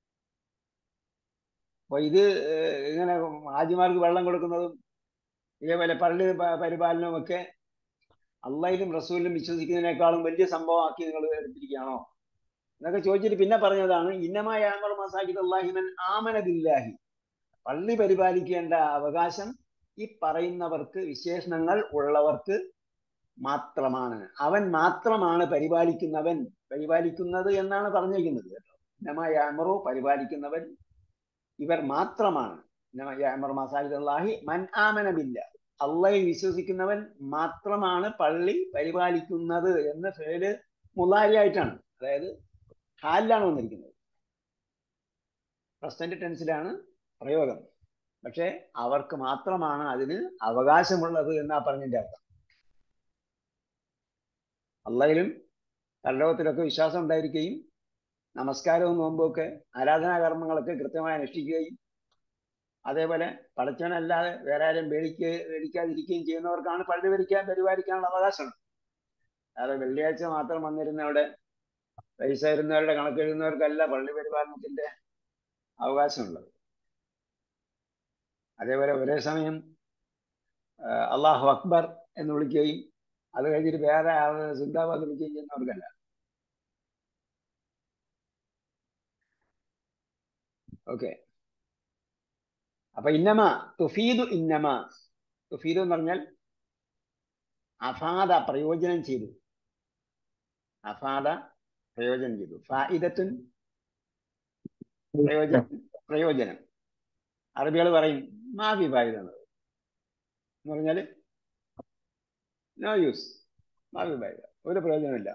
[SPEAKER 1] അപ്പൊ ഇത് ഏഹ്, ഇങ്ങനെ ഹാജിമാർക്ക് വെള്ളം കൊടുക്കുന്നതും ഇതേപോലെ പള്ളി പ- പരിപാലനവും ഒക്കെ അള്ളയിലും റസൂലിലും വിശ്വസിക്കുന്നതിനേക്കാളും വലിയ സംഭവമാക്കി നിങ്ങൾ എടുത്തിരിക്കുകയാണോ എന്നൊക്കെ ചോദിച്ചിട്ട് പിന്നെ പറഞ്ഞതാണ് ഇന്നമായ ആമർ മസാജിദ് അള്ളാഹിമൻ ആമന ബില്ലാഹി പള്ളി പരിപാലിക്കേണ്ട അവകാശം ഈ പറയുന്നവർക്ക് വിശേഷണങ്ങൾ ഉള്ളവർക്ക് മാത്രമാണ് അവൻ മാത്രമാണ് പരിപാലിക്കുന്നവൻ പരിപാലിക്കുന്നത് എന്നാണ് പറഞ്ഞിരിക്കുന്നത് കേട്ടോ ഇന്നമായ ആമറു പരിപാലിക്കുന്നവൻ ഇവർ മാത്രമാണ് ഇന്നമ മസാജിദ് അള്ളാഹി മൻ ആമന ബില്ല അള്ളയിൽ വിശ്വസിക്കുന്നവൻ മാത്രമാണ് പള്ളി പരിപാലിക്കുന്നത് എന്ന ഫേല് മുലാരിയായിട്ടാണ് അതായത് ഹാലിലാണ് വന്നിരിക്കുന്നത് പ്രസന്റ് ടെൻസിലാണ് പ്രയോഗം പക്ഷെ അവർക്ക് മാത്രമാണ് അതിന് അവകാശമുള്ളത് എന്നാ പറഞ്ഞതിന്റെ അർത്ഥം അള്ളയിലും പരലോകത്തിലൊക്കെ വിശ്വാസം ഉണ്ടായിരിക്കുകയും നമസ്കാരവും നോമ്പുമൊക്കെ ആരാധനാകർമ്മങ്ങളൊക്കെ കൃത്യമായി അനുഷ്ഠിക്കുകയും അതേപോലെ പടച്ചവനല്ലാതെ വേറെ ആരും പേടിക്കുക പേടിക്കാതിരിക്കുകയും ചെയ്യുന്നവർക്കാണ് പള്ളി ഭരിക്കാൻ പരിപാലിക്കാനുള്ള അവകാശം അതെ വെള്ളിയാഴ്ച മാത്രം വന്നിരുന്ന അവിടെ പൈസ ഇരുന്നവരുടെ കണക്കെഴുതുന്നവർക്കല്ല പള്ളി പരിപാലനത്തിന്റെ അവകാശമുള്ളത് അതേപോലെ ഒരേ സമയം ആ, അള്ളാഹു അക്ബർ എന്ന് വിളിക്കുകയും അത് കഴിഞ്ഞിട്ട് വേറെ ആള് സിന്ദാബാദ് വിളിക്കുകയും ചെയ്യുന്നവർക്കല്ല ഓക്കെ അപ്പൊ ഇന്നമ തുഫീദു ഇന്നമ തുഫീദു എന്ന് പറഞ്ഞാൽ അഫാദ പ്രയോജനം ചെയ്തു അഫാദ പ്രയോജനം ചെയ്തു ഫായിദത്തുൻ പ്രയോജനം പ്രയോജനം അറബികൾ പറയും മാഫി ഫായിദ എന്നത് എന്ന് പറഞ്ഞാല് നോ യൂസ് മാഫി ഫായിദ ഒരു പ്രയോജനമില്ല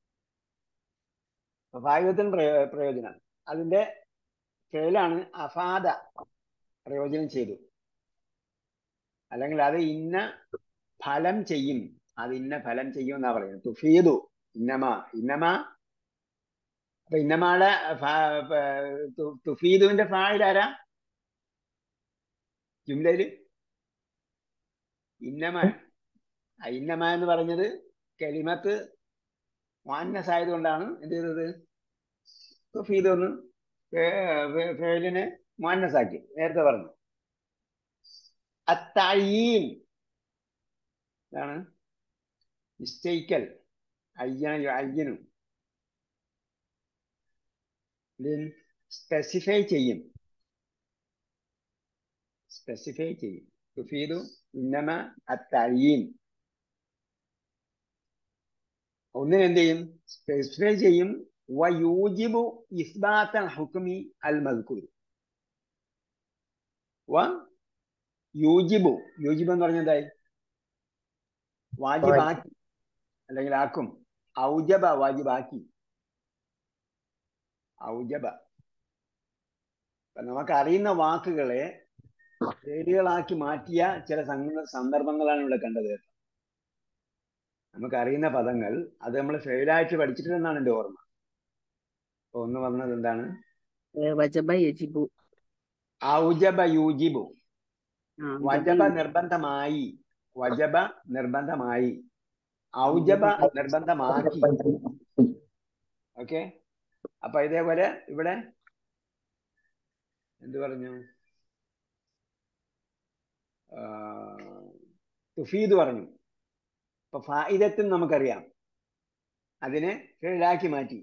[SPEAKER 1] അപ്പൊ ഫായിദത്തിന് പ്രയോ പ്രയോജനം അതിന്റെ ഫേലാണ് അഫാദ പ്രയോജനം ചെയ്തു അല്ലെങ്കിൽ അത് ഇന്ന ഫലം ചെയ്യും അത് ഇന്ന ഫലം ചെയ്യും എന്നാ പറയുന്നത് തുഫീദു ഇന്നമ ഇന്നമ അപ്പൊ ഇന്നമാടെ ഫ- ഫ- തു- തുഫീദുവിന്റെ ഫായിൽ ആരാ ജുംലയില് ഇന്നമ ആ ഇന്നമ എന്ന് പറഞ്ഞത് കെലിമത്ത് വാന്നസ് ആയതുകൊണ്ടാണ് എന്ത് ചെയ്തത് തുഫീദ് ഒന്ന് ഫേലിനെ മാനസാക്കി നേരത്തെ പറഞ്ഞു അത്തഴീൻ ഇതാണ് നിശ്ചയിക്കൽ അയ്യന അയ്യനും സ്പെസിഫൈ ചെയ്യും സ്പെസിഫൈ ചെയ്യും തുഫീദു ഇന്നമ അത്തഴീൻ ഒന്നിന് എന്ത് ചെയ്യും സ്പെസിഫൈ ചെയ്യും വയൂജിബു ഇസ്ബാത്ത ഹുക്മി അൽ മദ്കൂർ വ യൂജിബു യൂജിബ് എന്ന് പറഞ്ഞ എന്തായി വാജിബാക്കി അല്ലെങ്കിൽ ആക്കും ഔജബ വാജിബാക്കി ഔജബ അപ്പൊ നമുക്ക് അറിയുന്ന വാക്കുകളെ പേരുകളാക്കി മാറ്റിയ ചില സംഗ- സന്ദർഭങ്ങളാണ് ഇവിടെ കണ്ടത് നമുക്ക് അറിയുന്ന പദങ്ങൾ അത് നമ്മൾ ഫെയിലായിട്ട് പഠിച്ചിട്ടില്ലെന്നാണ് എൻ്റെ ഓർമ്മ അപ്പൊ ഒന്ന് പറഞ്ഞത് എന്താണ്
[SPEAKER 2] വജബ യജിബു
[SPEAKER 1] ഔജബ യൂജിബു
[SPEAKER 2] ആ,
[SPEAKER 1] വജബ
[SPEAKER 2] വജബ
[SPEAKER 1] നിർബന്ധമായി വജബ നിർബന്ധമായി ഔജബ നിർബന്ധമാക്കി ഓക്കെ അപ്പൊ ഇതേപോലെ ഇവിടെ എന്ത് പറഞ്ഞു ആ, തുഫീദ് പറഞ്ഞു അപ്പൊ ഫായിദത്തും നമുക്കറിയാം അതിനെ ഫിഴാക്കി മാറ്റി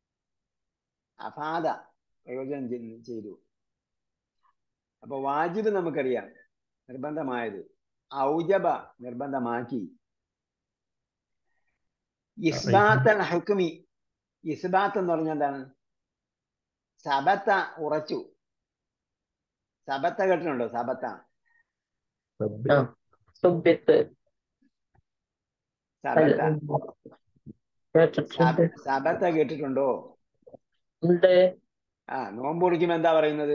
[SPEAKER 1] അഫാദ പ്രയോജനം ചെയ്- ചെയ്തു അപ്പൊ വാജിബ് നമുക്കറിയാം നിർബന്ധമായത് ഔജബ നിർബന്ധമാക്കി ഇസ്ബാത്തൽ ഹുക്മി ഇസ്ബാത്ത് എന്ന് പറഞ്ഞാൽ എന്താണ് സബത്ത ഉറച്ചു സബത്ത കേട്ടിട്ടുണ്ടോ സബത്ത
[SPEAKER 3] ആ സുബിത്ത്
[SPEAKER 1] സബത്ത
[SPEAKER 3] കേട്ടിട്ടുണ്ട്
[SPEAKER 1] സബ- സബത്ത കേട്ടിട്ടുണ്ടോ
[SPEAKER 3] ഉണ്ട്
[SPEAKER 1] ആ നോമ്പ് കുടിക്കുമ്പോ എന്താ പറയുന്നത്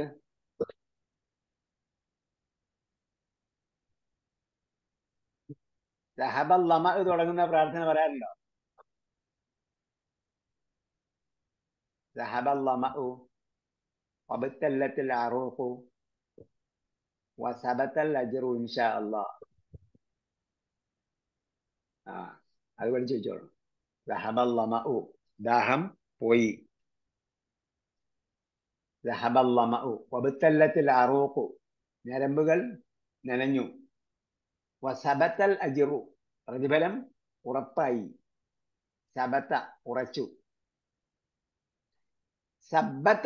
[SPEAKER 1] സഹബൽ ലമ തുടങ്ങുന്ന പ്രാർത്ഥന പറയാറുണ്ടോ സഹബൽ ലമ വബത്തല്ലത്തിൽ അറൂഖു വസബത്തൽ അജ്റു ഇൻഷാ അല്ലാ ആ അത് പഠിച്ചു വെച്ചോളൂ സഹബൽ ലമ ദാഹം പോയി സഹബൽ ലമ വബത്തല്ലത്തിൽ അറൂഖു ഞരമ്പുകൾ നനഞ്ഞു വസബത്തൽ അജിറു പ്രതിഫലം ഉറപ്പായി സബത്ത ഉറച്ചു സബത്ത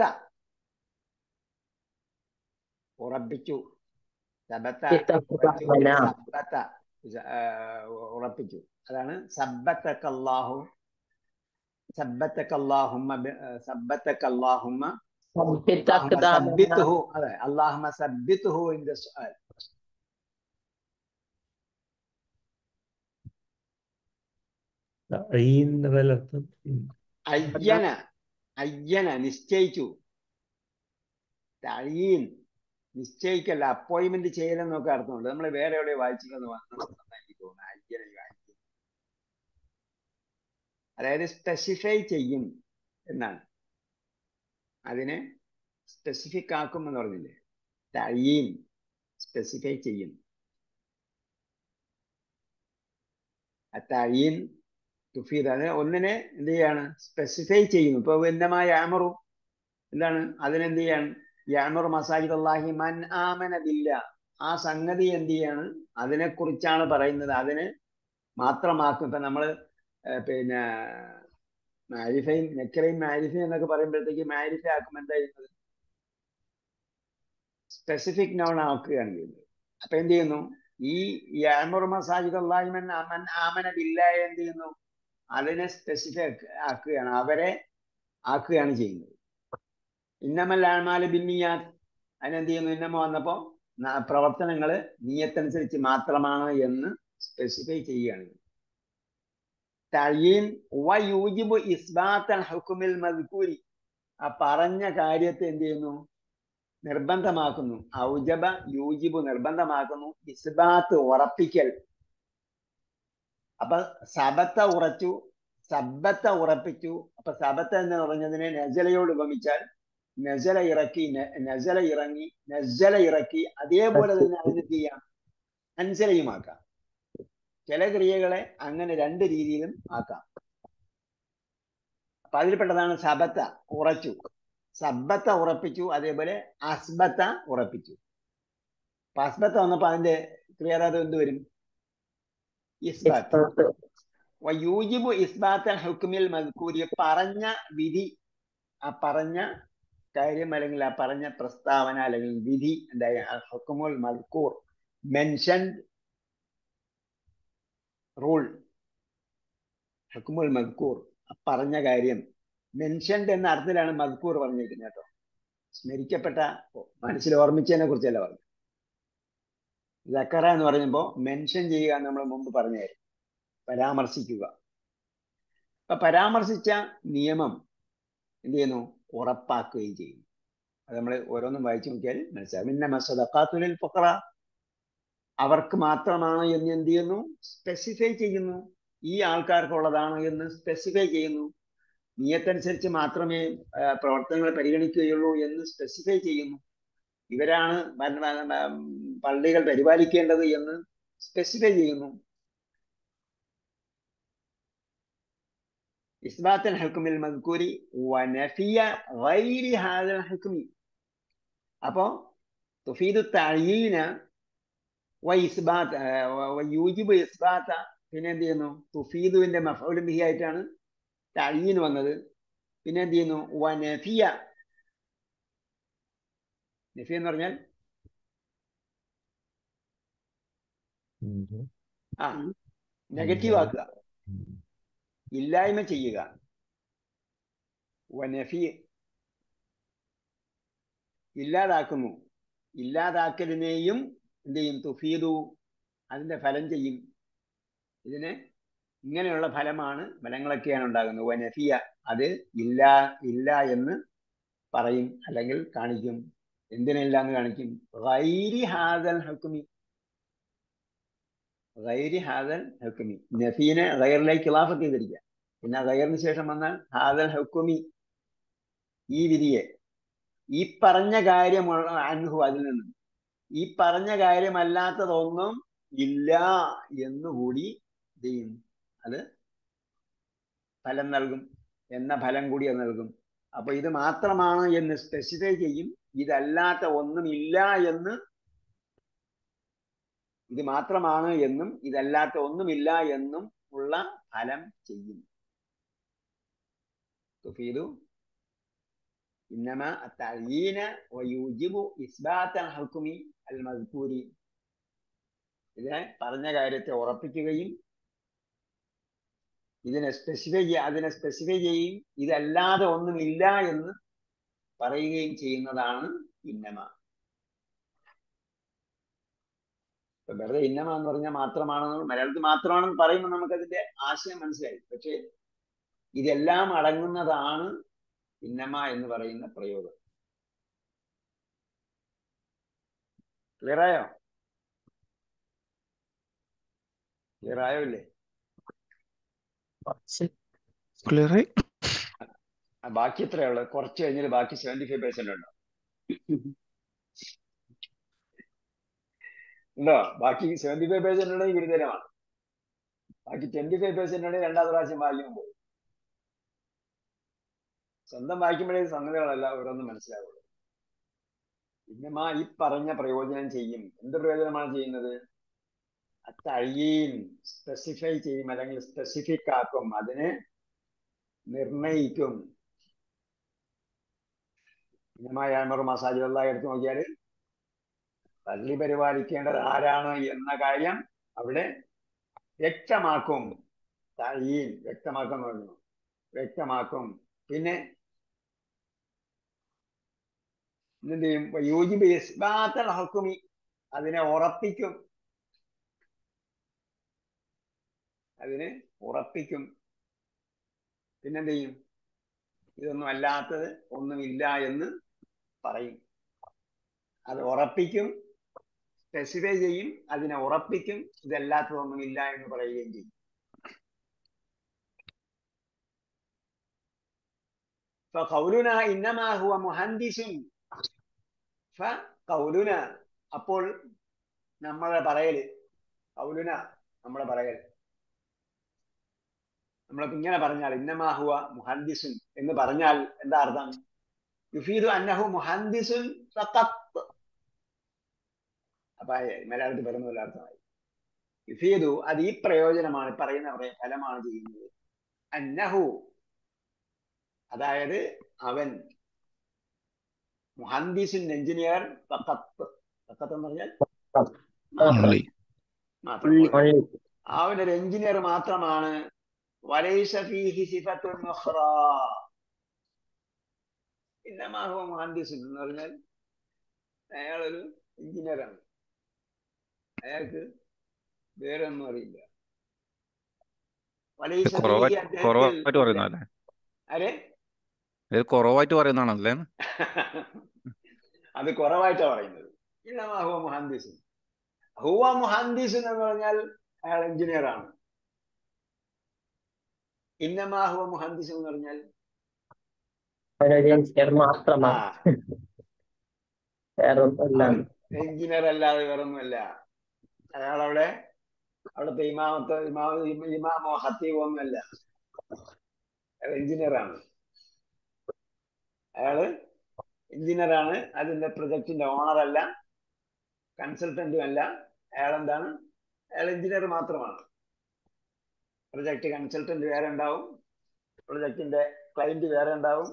[SPEAKER 1] ഉറപ്പിച്ചു സബത്ത ഉറച്ചു
[SPEAKER 3] ഇത്തഖ്വന.
[SPEAKER 1] സബത്ത സ- ആ, ഉറപ്പിച്ചു അതാണ് സബത്തക്കല്ലാഹു സബത്തക്കല്ലാഹുമ്മ ബി- ആ, സബത്തക്കല്ലാഹുമ്മ
[SPEAKER 3] സബ്ബിത്ത്
[SPEAKER 1] اللهم
[SPEAKER 3] അഖ്ദാമന.
[SPEAKER 1] ثبته അതെ اللهم ثبته عند السؤال
[SPEAKER 4] അയ്യൻ എന്നതിൽ അർത്ഥം ഉം.
[SPEAKER 1] അയ്യന അയ്യന നിശ്ചയിച്ചു തഴീൻ നിശ്ചയിക്കല്ല അപ്പോയിന്റ്മെന്റ് ചെയ്യലെന്നൊക്കെ അർത്ഥമുണ്ട് നമ്മൾ വേറെ എവിടെ വായിച്ചില്ലെന്ന് എനിക്ക് തോന്നുന്നു അയ്യന അയ്യൻ. അതായത് സ്പെസിഫൈ ചെയ്യും എന്നാണ് അതിനെ സ്പെസിഫിക് ആക്കും എന്ന് പറഞ്ഞില്ലേ തഴീൻ സ്പെസിഫൈ ചെയ്യും തഴീൻ തുഫീദ് അത് ഒന്നിനെ എന്ത് ചെയ്യാണ് സ്പെസിഫൈ ചെയ്യുന്നു ഇപ്പൊ ഭിന്നമായ യാമറു എന്താണ് അതിനെന്ത് ചെയ്യാണ് യാമറു മസാജിദ് അള്ളാഹി മൻ ആമനതില്ല ആ സംഗതി എന്ത് ചെയ്യാണ് അതിനെ കുറിച്ചാണ് പറയുന്നത് അതിനെ മാത്രമാക്കും ഇപ്പൊ നമ്മള് ഏർ പിന്നെ മാരിഫയും നെക്കറയും മാരിഫയും എന്നൊക്കെ പറയുമ്പോഴത്തേക്ക് മാരിഫ ആക്കുമ്പോൾ എന്താ ചെയ്യുന്നത് സ്പെസിഫിക് നോൺ ആക്കുകയാണ് ചെയ്യുന്നത് അപ്പൊ എന്ത് ചെയ്യുന്നു ഈ യാമറു മസാജിദ് അള്ളാഹി മൻ മൻ ആമനതില്ല എന്ത് ചെയ്യുന്നു അതിനെ സ്പെസിഫൈ ആക്കുകയാണ് അവരെ ആക്കുകയാണ് ചെയ്യുന്നത് ഇന്നമൽ ആഴ്മാല് ബിന്നിയാത്ത് അതിനെന്ത് ചെയ്യുന്നു ഇന്നമ വന്നപ്പോ ന- പ്രവർത്തനങ്ങള് നീയത്തനുസരിച്ച് മാത്രമാണ് എന്ന് സ്പെസിഫൈ ചെയ്യുകയാണ് തഴീൻ വയൂജിബു ഇസ്ബാത്തൽ ഹുക്കുമിൽ മദ്കൂരി ആ പറഞ്ഞ കാര്യത്തെ എന്ത് ചെയ്യുന്നു നിർബന്ധമാക്കുന്നു ഔജബ യൂജിബു നിർബന്ധമാക്കുന്നു ഇസ്ബാത്ത് ഉറപ്പിക്കൽ അപ്പൊ സബത്ത ഉറച്ചു സബത്ത ഉറപ്പിച്ചു അപ്പൊ സബത്ത എന്ന് പറഞ്ഞതിനെ നജലയോട് ഉപമിച്ചാൽ നജല ഇറക്കി ന- നജല ഇറങ്ങി നജല ഇറക്കി അതേപോലെ തന്നെ അതിന് ചെയ്യാം അൻസലയുമാക്കാം ചില ക്രിയകളെ അങ്ങനെ രണ്ട് രീതിയിലും ആക്കാം അപ്പൊ അതിൽപ്പെട്ടതാണ് സബത്ത ഉറച്ചു സബത്ത ഉറപ്പിച്ചു അതേപോലെ അസ്ബത്ത ഉറപ്പിച്ചു അപ്പൊ അസ്ബത്ത വന്നപ്പോ അതിന്റെ ക്രിയാതാത് എന്ത് വരും ഇസ്ബാത്ത്
[SPEAKER 3] ഇസ്ബാത്ത്.
[SPEAKER 1] വയൂജിബു ഇസ്ബാത്തൽ ഹുക്മിൽ മദ്കൂരി പറഞ്ഞ വിധി ആ പറഞ്ഞ കാര്യം അല്ലെങ്കിൽ ആ പറഞ്ഞ പ്രസ്താവന അല്ലെങ്കിൽ വിധി എന്തായ ഹുക്കുമുൽ മദ്കൂർ മെൻഷൻഡ് റൂൾ ഹുക്കുമുൽ മദ്കൂർ ആ പറഞ്ഞ കാര്യം മെൻഷൻഡ് എന്ന അർത്ഥത്തിലാണ് മദ്കൂർ പറഞ്ഞിരിക്കുന്നത് കേട്ടോ സ്മരിക്കപ്പെട്ട മനസ്സിൽ ഓർമ്മിച്ചതിനെ കുറിച്ചല്ല പറഞ്ഞു ജക്കറ എന്ന് പറയുമ്പോൾ മെൻഷൻ ചെയ്യുക എന്ന് നമ്മൾ മുമ്പ് പറഞ്ഞായിരുന്നു പരാമർശിക്കുക അപ്പൊ പരാമർശിച്ച നിയമം എന്ത് ചെയ്യുന്നു ഉറപ്പാക്കുകയും ചെയ്യുന്നു അത് നമ്മൾ ഓരോന്നും വായിച്ചു നോക്കിയാൽ മനസ്സിലാകും പിന്നെ മസദക്കാത്തുലിൽ ഫഖറ അവർക്ക് മാത്രമാണ് എന്ന് എന്ത് ചെയ്യുന്നു സ്പെസിഫൈ ചെയ്യുന്നു ഈ ആൾക്കാർക്കുള്ളതാണ് എന്ന് സ്പെസിഫൈ ചെയ്യുന്നു നിയത്തനുസരിച്ച് മാത്രമേ ആ, പ്രവർത്തനങ്ങൾ പരിഗണിക്കുകയുള്ളൂ എന്ന് സ്പെസിഫൈ ചെയ്യുന്നു ഇവരാണ് ഭരണ- ഭരണ- ഉം, പള്ളികൾ പരിപാലിക്കേണ്ടത് എന്ന് സ്പെസിഫൈ ചെയ്യുന്നു إثبات الحكم المذكور ونفي غير هذا الحكم അപ്പോ തുഫീദു തഴീന വൈസ്ബാത്ത് യൂജിബ് ഇസ്ബാത്ത പിന്നെ എന്ത് ചെയ്യുന്നു തുഫീദുവിന്റെ മഫൗലും ബിഹി ആയിട്ടാണ് തഴീൻ വന്നത് പിന്നെ എന്ത് ചെയ്യുന്നു വനഫിയ നഫി എന്ന് പറഞ്ഞാൽ
[SPEAKER 4] ഉം.
[SPEAKER 1] ആ നെഗറ്റീവ് ആക്കുക
[SPEAKER 4] ഉം.
[SPEAKER 1] ഇല്ലായ്മ ചെയ്യുക വനഫി ഇല്ലാതാക്കുന്നു ഇല്ലാതാക്കലിനെയും എന്ത് ചെയ്യും തുഫീദു അതിന്റെ ഫലം ചെയ്യും ഇതിന് ഇങ്ങനെയുള്ള ഫലമാണ് ഫലങ്ങളൊക്കെയാണ് ഉണ്ടാകുന്നത് വനഫിയ അത് ഇല്ല ഇല്ല എന്ന് പറയും അല്ലെങ്കിൽ കാണിക്കും എന്തിനില്ല എന്ന് കാണിക്കും ഗൈരി ഹാദൽ ഹക്കുമി ഗൈരി ഹാദൽ ഹക്കുമി നഫീനെ ഗൈറിലേക്ക് ഇലാഫത്ത് ചെയ്തിരിക്കുക പിന്നെ ഗൈറിന് ശേഷം വന്നാൽ ഹാദൽ ഹക്കുമി ഈ വിധിയെ ഈ പറഞ്ഞ കാര്യം അൻഹു അതിൽ നിന്നും ഈ പറഞ്ഞ കാര്യമല്ലാത്തതൊന്നും ഇല്ല എന്നുകൂടി ചെയ്യും അത് ഫലം നൽകും എന്ന ഫലം കൂടി അത് നൽകും അപ്പൊ ഇത് മാത്രമാണ് എന്ന് സ്പെസിഫൈ ചെയ്യും ഇതല്ലാത്ത ഒന്നുമില്ല എന്ന് ഇത് മാത്രമാണ് എന്നും ഇതല്ലാത്ത ഒന്നുമില്ല എന്നും ഉള്ള ഫലം ചെയ്യും തുഫീദു إنما التعيين ويوجب إثبات الحكم المذكور ഇതിനെ പറഞ്ഞ കാര്യത്തെ ഉറപ്പിക്കുകയും ഇതിനെ സ്പെസിഫൈ അതിനെ സ്പെസിഫൈ ചെയ്യുകയും ഇതല്ലാതെ ഒന്നുമില്ല എന്ന് പറയുകയും ചെയ്യുന്നതാണ് ഇന്നമ ഇപ്പൊ വെറുതെ ഇന്നമ എന്ന് പറഞ്ഞാൽ മാത്രമാണെന്ന് മലയാളത്തിൽ മാത്രമാണെന്ന് പറയുമ്പോൾ നമുക്കതിന്റെ ആശയം മനസ്സിലായി പക്ഷേ ഇതെല്ലാം അടങ്ങുന്നതാണ് ഇന്നമ എന്ന് പറയുന്ന പ്രയോഗം ക്ലിയറായോ ക്ലിയറായോ ഇല്ലേ
[SPEAKER 5] ക്ലിയറായി
[SPEAKER 1] ആ, ബാക്കി എത്രയാ ഉള്ളത് കുറച്ച് കഴിഞ്ഞാൽ ബാക്കി സെവന്റി ഫൈവ് പെർസെന്റ് ഉണ്ടോ ഉണ്ടോ ബാക്കി സെവന്റി ഫൈവ് പെർസെന്റ് ഉണ്ടെങ്കിൽ ഗുരുതരമാണ് ബാക്കി ട്വന്റി ഫൈവ് പെർസെന്റ് ഉണ്ടെങ്കിൽ രണ്ടാമത്തെ പ്രാവശ്യം വായിക്കുമ്പോൾ പോകും സ്വന്തം വായിക്കുമ്പോഴേ സംഗതികളല്ല ഓരോന്നും മനസ്സിലാവുള്ളൂ ഇന്നമാ ഈ പറഞ്ഞ പ്രയോജനം ചെയ്യും എന്ത് പ്രയോജനമാണ് ചെയ്യുന്നത് അത്തഴീൻ സ്പെസിഫൈ ചെയ്യും അല്ലെങ്കിൽ സ്പെസിഫിക് ആക്കും അതിനെ നിർണയിക്കും ഇന്നമായ മസാജുള്ള എടുത്തു നോക്കിയാൽ പള്ളി പരിപാലിക്കേണ്ടത് ആരാണ് എന്ന കാര്യം അവിടെ വ്യക്തമാക്കും തഴീൻ വ്യക്തമാക്കും എന്ന് പറഞ്ഞു വ്യക്തമാക്കും പിന്നെ എന്ത് ചെയ്യും യോജിബ് ഇസ്ബാത്തൽ ഹക്കുമി അതിനെ ഉറപ്പിക്കും അതിനെ ഉറപ്പിക്കും പിന്നെന്ത് ചെയ്യും ഇതൊന്നും അല്ലാത്തത് ഒന്നുമില്ല എന്ന് പറയും അത് ഉറപ്പിക്കും സ്പെസിഫൈ ചെയ്യും അതിനെ ഉറപ്പിക്കും ഇതല്ലാത്തതൊന്നുമില്ല എന്ന് പറയുകയും ചെയ്യും ഫൗലുന ഇന്നമാ ഹുവ മുഹന്ദിസുൻ ഫൗലുന അപ്പോൾ നമ്മളെ പറയല് കൗലുന നമ്മളെ പറയൽ നമ്മളിപ്പോ ഇങ്ങനെ പറഞ്ഞാൽ ഇന്നമാ ഹുവ മുഹന്ദിസുൻ എന്ന് പറഞ്ഞാൽ എന്താ അർത്ഥം യുഫീദു അന്നഹു മുഹന്ദിസുൻ ഫഖത്ത് അപ്പൊ മലയാളത്തിൽ പറയുന്ന പോലെ അർത്ഥമായി യുഫീദു അത് ഈ പ്രയോജനമാണ് പറയുന്ന പറയ- ഫലമാണ് ചെയ്യുന്നത് അന്നഹു അതായത് അവൻ മുഹന്ദിസുൻ എഞ്ചിനീയർ ഫഖത്ത് ഫഖത്ത് എന്ന് പറഞ്ഞാൽ
[SPEAKER 5] Only.
[SPEAKER 1] മാത്രം
[SPEAKER 3] only
[SPEAKER 1] അവൻ ഒരു എഞ്ചിനീയർ മാത്രമാണ് വലൈസ ഫീഹി സിഫത്തുൻ ഉഖ്റ ഇന്നമാ ഹുവ മുഹന്ദിസുൻ എന്ന് പറഞ്ഞാൽ അയാളൊരു എഞ്ചിനീയറാണ് അയാൾക്ക് വേറെ ഒന്നും അറിയില്ല വലൈസ
[SPEAKER 6] കുറവായി
[SPEAKER 1] ഫീഹി അദ്ദേഹത്തിൽ
[SPEAKER 6] കുറവായിട്ട് പറയുന്നതല്ലേ
[SPEAKER 1] അരെ
[SPEAKER 6] ഇത് കുറവായിട്ട് പറയുന്നതാണല്ലേ
[SPEAKER 1] അത് കുറവായിട്ടാ പറയുന്നത് ഇന്നമാ ഹുവ മുഹന്ദിസുൻ ഹുവ മുഹന്ദിസുൻ എന്ന് പറഞ്ഞാൽ അയാൾ എഞ്ചിനീയർ ആണ് ഇന്നമാ ഹുവ മുഹന്ദിസുൻ എന്ന് പറഞ്ഞാൽ
[SPEAKER 3] അവനൊരു എഞ്ചിനീയർ
[SPEAKER 1] ആ
[SPEAKER 3] മാത്രമാണ് വേറെ ഒന്നുമല്ല
[SPEAKER 1] എഞ്ചിനീയർ അല്ലാതെ വേറൊന്നുമല്ല അയാൾ അവിടെ അവിടുത്തെ ഇമാമത്തോ ഇമാമ ഇമാമോ ഹത്തീബോ ഒന്നുമല്ല അയാൾ എഞ്ചിനീയറാണ് അയാള് എഞ്ചിനീയറാണ് അതിന്റെ പ്രൊജക്ടിന്റെ ഓണർ അല്ല കൺസൾട്ടന്റും അല്ല അയാൾ എന്താണ് അയാൾ എഞ്ചിനീയർ മാത്രമാണ് പ്രൊജക്ട് കൺസൾട്ടന്റ് വേറെ ഉണ്ടാവും പ്രൊജക്ടിന്റെ ക്ലയന്റ് വേറെ ഉണ്ടാവും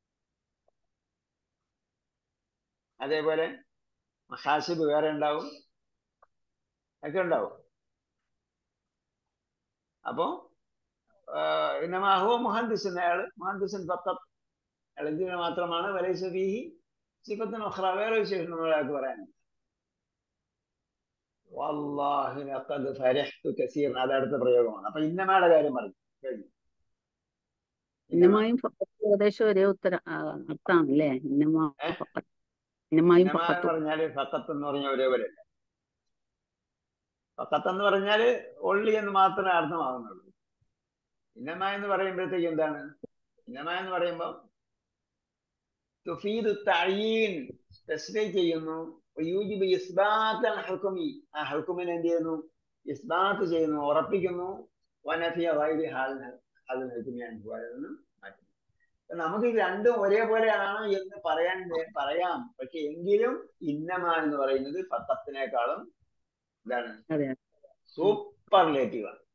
[SPEAKER 1] അതേപോലെ മഹാസിബ് വേറെ ഉണ്ടാവും ഒക്കെ ഉണ്ടാവും അപ്പോ ഇന്നമാഹുവ മുഹന്ദിസുൻ അയാൾ മുഹന്ദിസുൻ ഫക്കത്ത് അയാൾ എഞ്ചിനീയർ മാത്രമാണ് വലൈസ ഫീഹി സിഫത്തുൻ ഉഖ്റ വേറെ വിശേഷണം ഒരാൾക്ക് പറയാനുണ്ട് വല്ലാഹി ലഖദ് ഫരഹ്തു കസീറൻ അത് അടുത്ത പ്രയോഗമാണ് അപ്പൊ ഇന്നമയുടെ കാര്യം പറഞ്ഞു കഴിഞ്ഞു ഇന്നമ
[SPEAKER 2] ഇന്നമായും ഫക്കത്തും ഏകദേശം ഒരേ ഉത്തര ആ, അർത്ഥാണല്ലേ ഇന്നമാ
[SPEAKER 1] ഏ?
[SPEAKER 2] ഫക്കത്ത് ഇന്നമായും
[SPEAKER 1] ഇന്നമ എന്ന്
[SPEAKER 2] ഫക്കത്തും
[SPEAKER 1] പറഞ്ഞാല് ഫക്കത്ത് എന്ന് പറഞ്ഞ ഒരേപോലെ ഫക്കത്ത് എന്ന് പറഞ്ഞാല് ഒള്ളി എന്ന് മാത്രമേ അർത്ഥമാകുന്നുള്ളൂ ഇന്നമ എന്ന് പറയുമ്പോഴത്തേക്ക് എന്താണ് ഇന്നമ എന്ന് പറയുമ്പോൾ തുഫീദ് തഴീൻ സ്പെസിഫൈ ചെയ്യുന്നു യൂജിബ് ഇസ്ബാത്ത് അൽ ഹുക്കുമി ആ ഹുക്കുമിനെ എന്ത് ചെയ്യുന്നു ഇസ്ബാത്ത് ചെയ്യുന്നു ഉറപ്പിക്കുന്നു വനഫിയ വൈദി ഹാൽ ഹാൽ ഹുക്കുമി അനുഭവം മാറ്റുന്നു അപ്പൊ നമുക്ക് ഇത് രണ്ടും ഒരേപോലെയാണ് എന്ന് പറയാൻ വേ- പറയാം പക്ഷെ എങ്കിലും ഇന്നമ എന്ന് പറയുന്നത് ഫത്തത്തിനേക്കാളും എന്താണ്
[SPEAKER 2] അതെ
[SPEAKER 1] സൂപ്പർലേറ്റീവ് ആണ്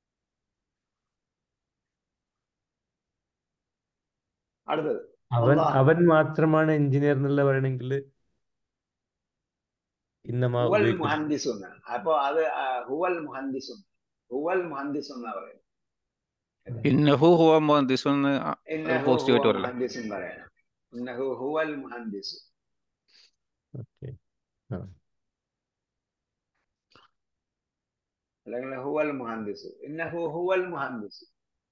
[SPEAKER 1] അടുത്തത്
[SPEAKER 4] അവൻ
[SPEAKER 1] അള്ളാഹ്.
[SPEAKER 4] അവൻ മാത്രമാണ് എഞ്ചിനീയർ എന്നുള്ള പറയണെങ്കിൽ ഇന്നമാ
[SPEAKER 1] ഹുവൽ
[SPEAKER 4] ഉപയോഗിക്കുന്നത്
[SPEAKER 1] മുഹന്ദിസു എന്നാണ് അപ്പൊ അത് ആ, ഹുവൽ മുഹന്ദിസു ഹുവൽ മുഹന്ദിസു എന്നാ പറയുന്നത്
[SPEAKER 6] ഇന്നഹു ഹുവ മുഹദ്ദിസു എന്ന്
[SPEAKER 1] ഇന്നഹു
[SPEAKER 6] പോസിറ്റീവ്
[SPEAKER 1] ഹുവ
[SPEAKER 6] ആയിട്ട് പറയല്ലേ
[SPEAKER 1] മുഹന്ദിസും പറയണം ഇന്നഹു ഹുവൽ മുഹന്ദിസു
[SPEAKER 4] ഓക്കെ
[SPEAKER 1] അല്ലെങ്കിൽ ഹുവൽ മുഹന്ദിസു ഇന്നഹു ഹുവൽ മുഹന്ദിസു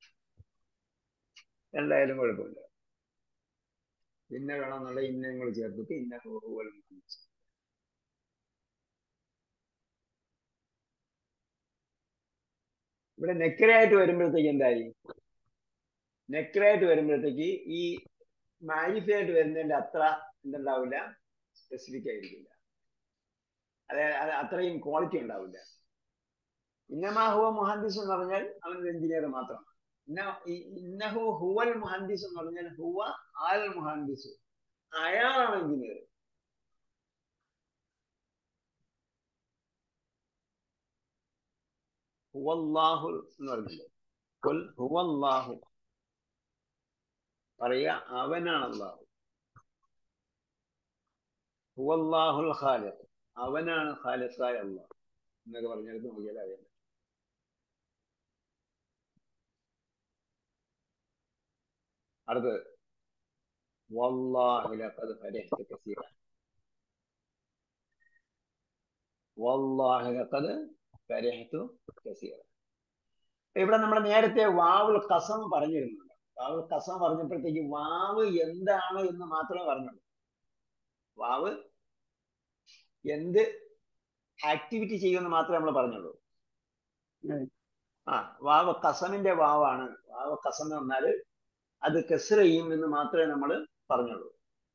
[SPEAKER 1] എന്തായാലും കുഴപ്പമില്ല ഇന്ന വേണമെന്നുള്ള ഇന്ന നിങ്ങൾ ചേർത്തിട്ട് ഇന്നഹു ഹുവൽ മുഹന്ദിസു ഇവിടെ നെക്കരായിട്ട് വരുമ്പോഴത്തേക്ക് എന്തായി നെക്കറായിട്ട് വരുമ്പോഴത്തേക്ക് ഈ മാരിഫായിട്ട് വരുന്നതിന്റെ അത്ര എന്തുണ്ടാവില്ല സ്പെസിഫിക് ആയിരിക്കില്ല അതായത് അത് അത്രയും ക്വാളിറ്റി ഉണ്ടാവില്ല ഇന്നമാഹുവ മുഹന്ദിസ് എന്ന് പറഞ്ഞാൽ അവൻ ഒരു എഞ്ചിനീയർ മാത്രമാണ് ഇന്ന ഈ- ഇന്നഹു ഹുവൽ മുഹന്ദിസ് എന്ന് പറഞ്ഞാൽ ഹുവ ആൽ മുഹന്ദിസ് അയാളാണ് എഞ്ചിനീയർ ഹുവല്ലാഹു എന്ന് പറഞ്ഞില്ലേ കൊൽ ഹുവല്ലാഹു പറയുക അവനാണ് അള്ളാഹു ഹുവല്ലാഹുൽ ഖാലിഖ് അവനാണ് ഖാലിഖായ അള്ളാഹ് എന്നൊക്കെ പറഞ്ഞെടുത്ത് നോക്കിയാൽ അറിയാം അടുത്തത് വല്ലാഹി ലഖദ് ഫരഹ്തു കസീറ വല്ലാഹി ലഖദ് ഫരഹ്തു കസീറ ഇവിടെ നമ്മൾ നേരത്തെ വാവുൽ കസം പറഞ്ഞിരുന്നുണ്ട് വാവുൽ കസം പറഞ്ഞപ്പോഴത്തേക്ക് വാവ് എന്താണ് എന്ന് മാത്രമേ പറഞ്ഞുള്ളൂ വാവ് എന്ത് ആക്ടിവിറ്റി ചെയ്യുമെന്ന് മാത്രമേ നമ്മൾ പറഞ്ഞുള്ളൂ
[SPEAKER 2] അതെ.
[SPEAKER 1] ആ വാവ് കസമിന്റെ വാവാണ് വാവ് കസം എന്ന് പറഞ്ഞാല് അത് കെസ്ര ചെയ്യും എന്ന് മാത്രമേ നമ്മൾ പറഞ്ഞുള്ളൂ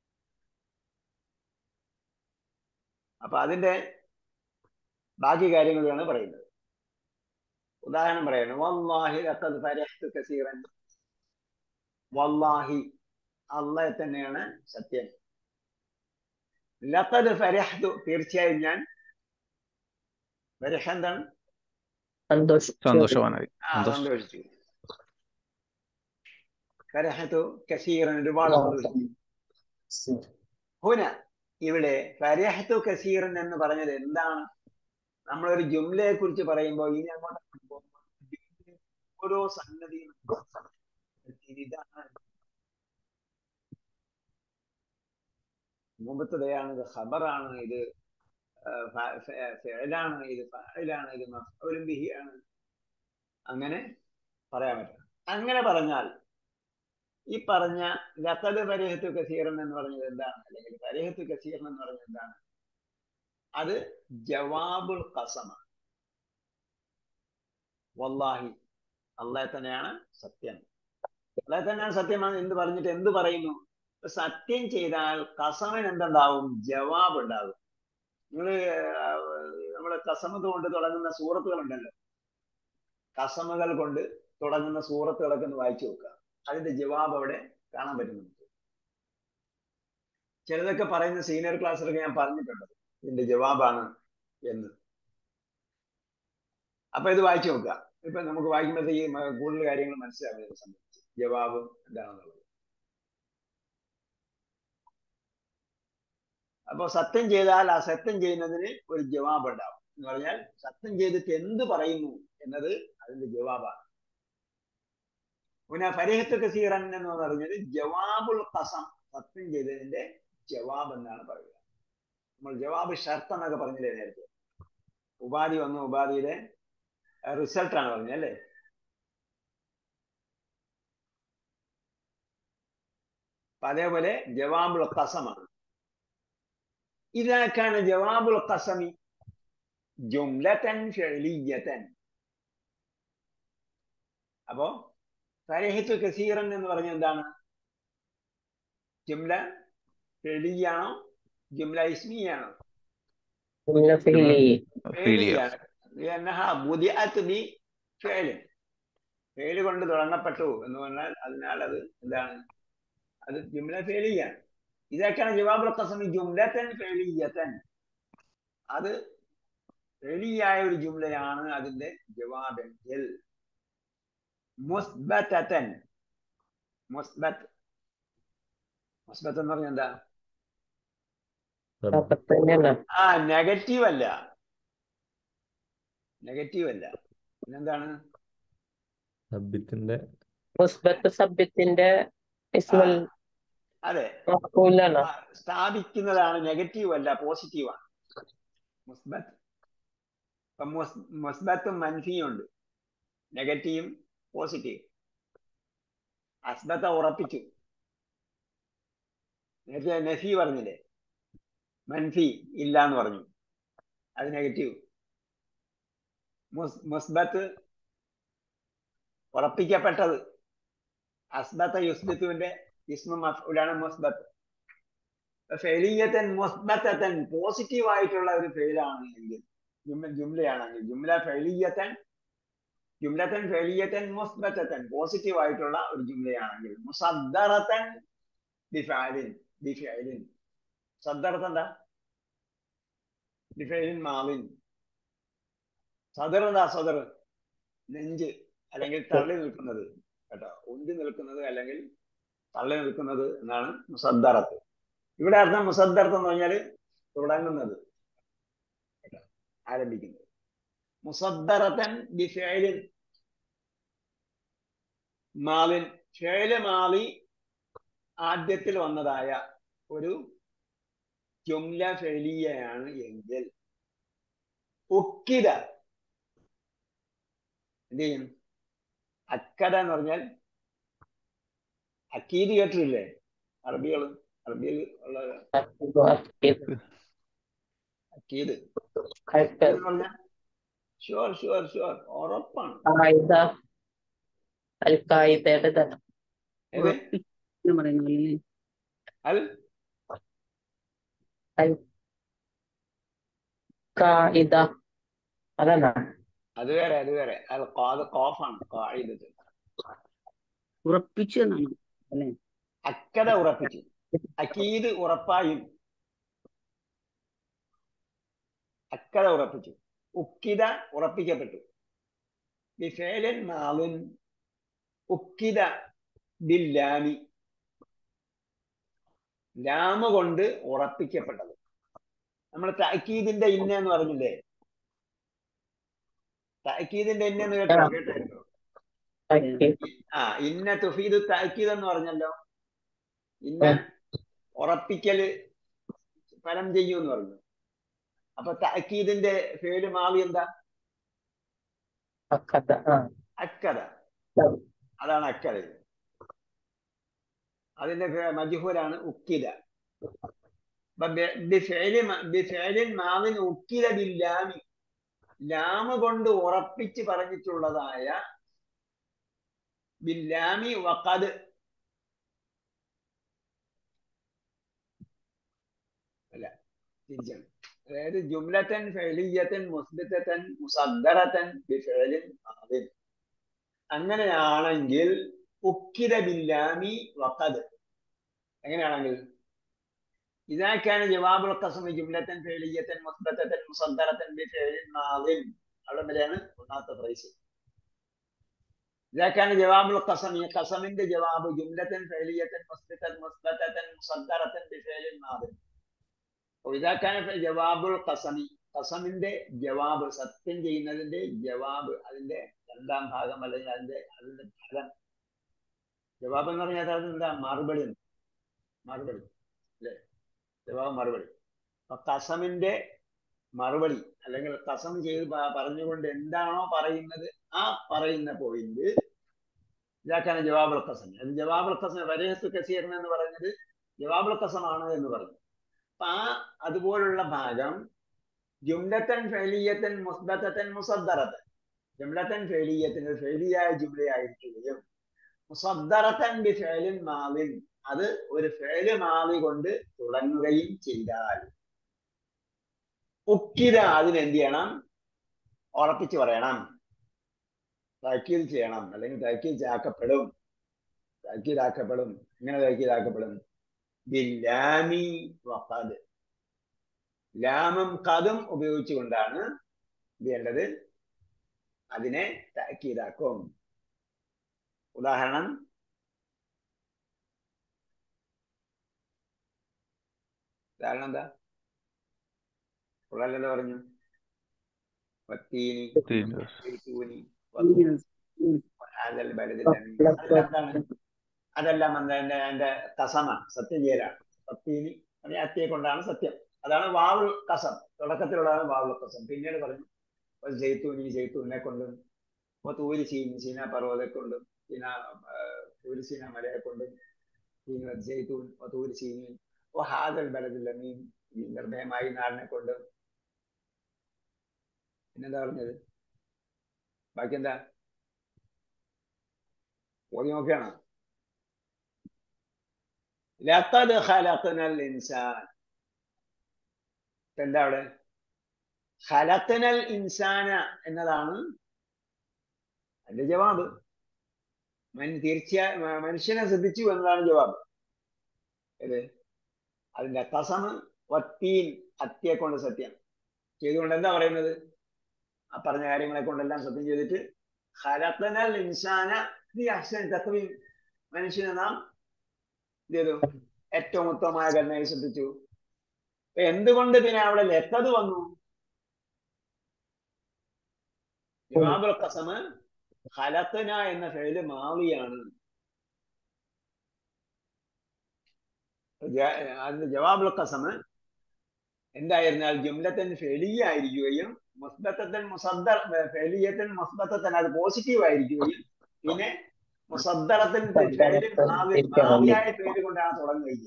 [SPEAKER 1] അപ്പൊ അതിന്റെ ബാക്കി കാര്യങ്ങളാണ് പറയുന്നത് ഉദാഹരണം പറയാണ് വല്ലാഹി ലഖദ് ഫരഹ്തു കസീറൻ വല്ലാഹി അള്ളാഹ് തന്നെയാണ് സത്യം ലഖദ് ഫരഹ്തു തീർച്ചയായും ഞാൻ ഫരഹ് എന്താണ്
[SPEAKER 3] സന്തോഷം
[SPEAKER 6] സന്തോഷവാനായി
[SPEAKER 1] ആ
[SPEAKER 6] സന്തോഷം
[SPEAKER 1] സന്തോഷിച്ചു ഫരഹത്തു കസീറൻ ഒരുപാട് സന്തോഷിച്ചു ഹുന ഇവിടെ ഫരഹത്തു കസീറൻ എന്ന് പറഞ്ഞത് എന്താണ് നമ്മളൊരു ജുംലയെ കുറിച്ച് പറയുമ്പോൾ ഇനി അങ്ങോട്ട് പോകുമ്പോൾ ജുംലയിൽ ഓരോ സംഗതിയും ഇതാണ് മുമ്പത്തതയാണ് ഇത് ഖബറാണ് ഇത് ഫെയിലാണ് ഇത് ഫായിലാണ് ഇത് മഫ്ഊലും ബിഹി ആണ് അങ്ങനെ പറയാൻ പറ്റും അങ്ങനെ പറഞ്ഞാൽ ഈ പറഞ്ഞ ലഖദ് ഫരിഹത്തു കസീറൻ എന്ന് പറഞ്ഞത് എന്താണ് അല്ലെങ്കിൽ ഫരിഹത്തു കസീറൻ എന്ന് പറഞ്ഞത് എന്താണ് അത് ജവാബുൽ ഖസമാണ് വല്ലാഹി അള്ളാഹ് തന്നെയാണ് സത്യം അള്ളാഹ് തന്നെയാണ് സത്യമാണ് എന്ത് പറഞ്ഞിട്ട് എന്ത് പറയുന്നു സത്യം ചെയ്താൽ കസമിന് എന്തുണ്ടാവും ജവാബ് ഉണ്ടാകും നിങ്ങള് നമ്മള് കസമത്ത് കൊണ്ട് തുടങ്ങുന്ന സൂറത്തുകൾ ഉണ്ടല്ലോ കസമുകൾ കൊണ്ട് തുടങ്ങുന്ന സൂറത്തുകളൊക്കെ ഒന്ന് വായിച്ചു നോക്കുക അതിന്റെ ജവാബ് അവിടെ കാണാൻ പറ്റും നമുക്ക് ചിലതൊക്കെ പറയുന്ന സീനിയർ ക്ലാസ്സിലൊക്കെ ഞാൻ പറഞ്ഞിട്ടുണ്ട് ഇതിന്റെ ജവാബാണ് എന്ന് അപ്പൊ ഇത് വായിച്ചു നോക്കുക ഇപ്പൊ നമുക്ക് വായിക്കുമ്പോഴത്തേക്ക് മ- കൂടുതൽ കാര്യങ്ങൾ മനസ്സിലാവും ഇതിനെ സംബന്ധിച്ച് ജവാബും എന്താണെന്നുള്ളത് അപ്പൊ സത്യം ചെയ്താൽ ആ സത്യം ചെയ്യുന്നതിന് ഒരു ജവാബ് ഉണ്ടാവും എന്ന് പറഞ്ഞാൽ സത്യം ചെയ്തിട്ട് എന്ത് പറയുന്നു എന്നത് അതിന്റെ ജവാബാണ് പിന്നെ ഫരീഹത്ത് കസീറൻ എന്ന് പറഞ്ഞത് ജവാബുൽ ഖസം സത്യം ചെയ്തതിന്റെ ജവാബ് എന്നാണ് പറയുക നമ്മൾ ജവാബ് ഷർത്ത് എന്നൊക്കെ പറഞ്ഞില്ലേ നേരത്തെ ഉപാധി വന്നു ഉപാധിയുടെ റിസൾട്ട് ആണ് പറഞ്ഞത് അല്ലേ അപ്പൊ അതേപോലെ ജവാബുൽ ഖസമാണ് ഇതാക്കാണ് ജവാബുൽ ഖസമി ജുംലതൻ ഫിഅലിയതൻ അപ്പോ ഫരഹിത്തു കസീറൻ എന്ന് പറഞ്ഞ എന്താണ് ജുംല ഫിഅലിയാണോ ജുംല ഇസ്മിയാണോ
[SPEAKER 3] ജുംല ഫിഅലി
[SPEAKER 1] ഫിഅലിയാണ് لأنها بدأت بفعل ഫെയില് കൊണ്ട് തുടങ്ങപ്പെട്ടു എന്ന് പറഞ്ഞാൽ അതിനാൽ അത് എന്താണ് അത് ജുംല ഫെയിലിയാണ് ഇതൊക്കെയാണ് ജവാബുൽ ഖസമി ജുംലത്തൻ ഫെയിലിയത്തൻ അത് ഫെയിലിയായ ഒരു ജുംലയാണ് അതിന്റെ ജവാബെങ്കിൽ മുസ്ബത്തൻ മുസ്ബത്ത് മുസ്ബത്ത് എന്ന് പറഞ്ഞാൽ എന്താ
[SPEAKER 3] തന്നെയാണ്
[SPEAKER 1] ആ നെഗറ്റീവ് അല്ല നെഗറ്റീവ് അല്ല പിന്നെന്താണ്
[SPEAKER 4] സബ്ബിത്തിന്റെ
[SPEAKER 3] മുസ്ബത്ത് സബ്യത്തിന്റെ ഇസ്മുൽ
[SPEAKER 1] അതെ
[SPEAKER 3] മഖ്ബൂലാണ്
[SPEAKER 1] ആ, സ്ഥാപിക്കുന്നതാണ് നെഗറ്റീവ് അല്ല പോസിറ്റീവ് ആണ് മുസ്ബത്ത് ഇപ്പൊ മുസ്- മുസ്ബത്തും മൻഫിയും ഉണ്ട് നെഗറ്റീവും പോസിറ്റീവ് അസ്ബത്ത ഉറപ്പിച്ചു നേരത്തെ നഫി പറഞ്ഞില്ലേ മൻഫി ഇല്ല എന്ന് പറഞ്ഞു അത് നെഗറ്റീവ് മുസ് മുസ്ബത്ത് ഉറപ്പിക്കപ്പെട്ടത് അസ്ബത്ത യുസ്ബത്തുവിന്റെ ഇസ്മു മഫ്ഊലാണ് മുസ്ബത്ത് ഫെലിയത്തൻ മുസ്ബത്തൻ പോസിറ്റീവ് ആയിട്ടുള്ള ഒരു ഫെയിലാണ് എങ്കിൽ ജുംല ജുംലയാണെങ്കിൽ ജുംല ഫെലിയത്തൻ ജുംലത്തൻ ഫെലിയത്തൻ മുസ്ബത്തൻ പോസിറ്റീവ് ആയിട്ടുള്ള ഒരു ജുംലയാണെങ്കിൽ മുസദ്ദറത്തൻ ബിഫഅലിൻ ബിഫഅലിൻ സദ്ദറത്ത് എന്താ ബിഫഅലിൻ മാലിൻ സദർ എന്താ സദർ നെഞ്ച് അല്ലെങ്കിൽ തള്ളി നിൽക്കുന്നത് കേട്ടോ ഉന്തി നിൽക്കുന്നത് അല്ലെങ്കിൽ തള്ളി നിൽക്കുന്നത് എന്നാണ് മുസദ്ദറത്ത് ഇവിടെ അർത്ഥം മുസദ്ദർത്ത് എന്ന് പറഞ്ഞാൽ തുടങ്ങുന്നത് കേട്ടോ ആരംഭിക്കുന്നത് മുസദ്ദറത്തൻ ബിഫേലിൻ മാലിൻ ഫേല് മാലി ആദ്യത്തിൽ വന്നതായ ഒരു ജുംല ഫെലിയയാണ് എങ്കിൽ ഉക്കിത എന്ത് ചെയ്യും അക്കത എന്ന് പറഞ്ഞാൽ അക്കീത് കേട്ടിട്ടില്ലേ അറബികൾ അറബിയിൽ ഉള്ള അക്കീത്
[SPEAKER 3] കറക്റ്റ്
[SPEAKER 1] എന്ന് പറഞ്ഞാൽ ഷുവർ ഷുവർ ഷുവർ ഉറപ്പാണ്
[SPEAKER 3] കായിദ അൽ കായിദയുടെ തന്നെ
[SPEAKER 1] ഏത്
[SPEAKER 2] എന്ന് പറയുന്ന പോലെ അല്ലേ
[SPEAKER 1] അൽ
[SPEAKER 3] കായിദ അതാണ്
[SPEAKER 1] അത് വേറെ അത് വേറെ അൽ ഖാദ് ഖാഫാണ് ഖായിദത്ത്
[SPEAKER 2] ഉറപ്പിച്ചു എന്നാണ് അല്ലേ
[SPEAKER 1] അക്കത ഉറപ്പിച്ചു അക്കീത് ഉറപ്പായും അക്കത ഉറപ്പിച്ചു ഉക്കിത ഉറപ്പിക്കപ്പെട്ടു ബിഫേലൻ മാലുൻ ഉക്കിത ബില്ലാമി ലാമ കൊണ്ട് ഉറപ്പിക്കപ്പെട്ടത് നമ്മൾ തഅക്കീദിന്റെ ഇന്ന എന്ന് പറഞ്ഞില്ലേ തഅക്കീദിന്റെ ഇന്ന എന്ന് കേട്ടോ കേട്ടായിരുന്നോ ആ ഇന്ന തുഫീദ് താക്കീത് എന്ന് പറഞ്ഞല്ലോ ഇന്ന ഉറപ്പിക്കല് ഫലം ചെയ്യൂ എന്ന് പറഞ്ഞു അപ്പൊ താക്കീദിന്റെ പേര് മാവി എന്താ
[SPEAKER 3] അക്കഥ ആ
[SPEAKER 1] അക്കത അതാണ് അക്കത അതിന്റെ ഫെ- മജ്ഹൂലാണ് ഉക്കില അപ്പൊ ബി- ബിഫിഅലി മ- ബിഫിഅലിൻ മാവിൻ ഉക്കില ബില്ലാമി ലാമ കൊണ്ട് ഉറപ്പിച്ച് പറഞ്ഞിട്ടുള്ളതായ ബില്ലാമി വഖദ് അല്ല തിരിച്ചാണ് അതായത് ജുംലത്തൻ ഫെലിയത്തൻ മുസ്ബിത്തൻ മുസദ്ദറത്തൻ ബിഫിഅലിൻ മാദിൻ അങ്ങനെയാണെങ്കിൽ ഉക്കിത ബില്ലാമി വഖദ് എങ്ങനെയാണെങ്കിൽ إذا كان جواب القسم جملة فعلية مثبتة مصدرة بفعل ماض അവിടെ വരെയാണ് ഒന്നാമത്തെ ഫ്രൈസ് إذا كان جواب القسم قسم جواب جملة فعلية مثبتة مثبتة مصدرة بفعل ماض وإذا كان في جواب القسم കസമിന്റെ ജവാബ് സത്യം ചെയ്യുന്നതിന്റെ ജവാബ് അതിന്റെ രണ്ടാം ഭാഗം അല്ലെങ്കിൽ അതിന്റെ അതിന്റെ ഫലം ജവാബ് എന്ന് പറഞ്ഞാൽ അത് എന്താ മറുപടി എന്ന്. മറുപടി അല്ലേ ജവാബ് മറുപടി അപ്പൊ കസമിന്റെ മറുപടി അല്ലെങ്കിൽ കസം ചെയ്ത് പ- പറഞ്ഞുകൊണ്ട് എന്താണോ പറയുന്നത് ആ പറയുന്ന പോയിന്റ് ഇതാക്കാണ് ജവാബുൽ കസം അത് ജവാബുൽ കസം വരഹത്ത് കസീറിന് എന്ന് പറയുന്നത് ജവാബുൽ കസമാണ് എന്ന് പറഞ്ഞു അപ്പൊ ആ അതുപോലുള്ള ഭാഗം ജുംലത്തൻ ഫെലിയത്തൻ മുസ്ബത്തൻ മുസദ്ദറത്തൻ ജുംലത്തൻ ഫെലിയത്തിന് ഒരു ഫെലിയായ ജുംലയായിരിക്കുകയും മുസദ്ദറത്തൻ ബി ഫേലിൻ മാലിൻ അത് ഒരു ഫേല് മാലി കൊണ്ട് തുടങ്ങുകയും ചെയ്താൽ ഉക്കിത അതിനെന്ത് ചെയ്യണം ഉറപ്പിച്ച് പറയണം താക്കീത് ചെയ്യണം അല്ലെങ്കിൽ താക്കീത് ചാക്കപ്പെടും താക്കീതാക്കപ്പെടും എങ്ങനെ താക്കീതാക്കപ്പെടും ബില്ലാമി വഖദ് ലാമും കതും ഉപയോഗിച്ചുകൊണ്ടാണ് ഇത് ചെയ്യേണ്ടത് അതിനെ താക്കീതാക്കും ഉദാഹരണം ഉദാഹരണം എന്താ ഉള്ളല്ലോ പറഞ്ഞു വത്തീനി സൈത്തൂനി ഹാദൽ ബലദിൽ അമീൻ. അതെല്ലാം എന്താണ് അതെല്ലാം എന്താ എന്റെ എന്റെ കസമാണ് സത്യം ചെയ്യലാണ് സത്തീനി പറഞ്ഞ അത്തിയെ കൊണ്ടാണ് സത്യം അതാണ് വാവുൽ കസം തുടക്കത്തിലുള്ളതാണ് വാവുൽ കസം പിന്നീട് പറഞ്ഞു ഒരു ജെയ്ത്തൂനി ജെയ്ത്തൂനെ കൊണ്ടും ഇപ്പൊ തൂരി സീനി സീന പർവ്വതെ കൊണ്ടും സീന തൂരി സീന മലയെ കൊണ്ടും സീന ജെയ്ത്തൂൻ തൂരി സീനി ഓ ഹാദൽ ബലദിൽ അമീൻ ഈ നിർഭയമായി നാടിനെ കൊണ്ടും പിന്നെന്താ പറഞ്ഞത് ബാക്കി എന്താ ഓതി നോക്കുകയാണ് ലഖദ് ഖലഖനൽ ഇൻസാൻ എന്താ അവിടെ ഖലഖനൽ ഇൻസാന എന്നതാണ് അതിന്റെ ജവാബ് മൻ തീർച്ചയായും മനുഷ്യനെ ശ്രദ്ധിച്ചു എന്നതാണ് ജവാബ് ഏത് അതിന്റെ കസമ് വത്തീൻ അത്തിയെ കൊണ്ട് സത്യം ചെയ്തുകൊണ്ട് എന്താ പറയുന്നത് ആ പറഞ്ഞ കാര്യങ്ങളെ കൊണ്ടെല്ലാം സത്യം ചെയ്തിട്ട് ഖലഖനൽ ഇൻസാന ഈ അഹ്സൻ തക്വീം മനുഷ്യനെ നാം എന്ത് ചെയ്തു ഏറ്റവും ഉത്തമമായ ഘടനയിൽ ശ്രദ്ധിച്ചു അപ്പൊ എന്തുകൊണ്ട് പിന്നെ അവിടെ ലത്തത് വന്നു ജവാബുൽ ഖസമ് ഖലഖന എന്ന ഫെയില് മാവിയാണ് അതിന്റെ ജവാബുൽ ഖസമ് എന്തായിരുന്നാൽ ജുംലത്തൻ ഫെലിയായിരിക്കുകയും മുസ്ബത്തൻ മുസദ്ദർ ഫെലിയത്തൻ മുസ്ബത്തൻ അത് പോസിറ്റീവ് ആയിരിക്കുകയും പിന്നെ മുസദ്ദറത്തിൻ ഫെയില് മാവി മാവിയായ പേര് കൊണ്ടാണ് തുടങ്ങുകയും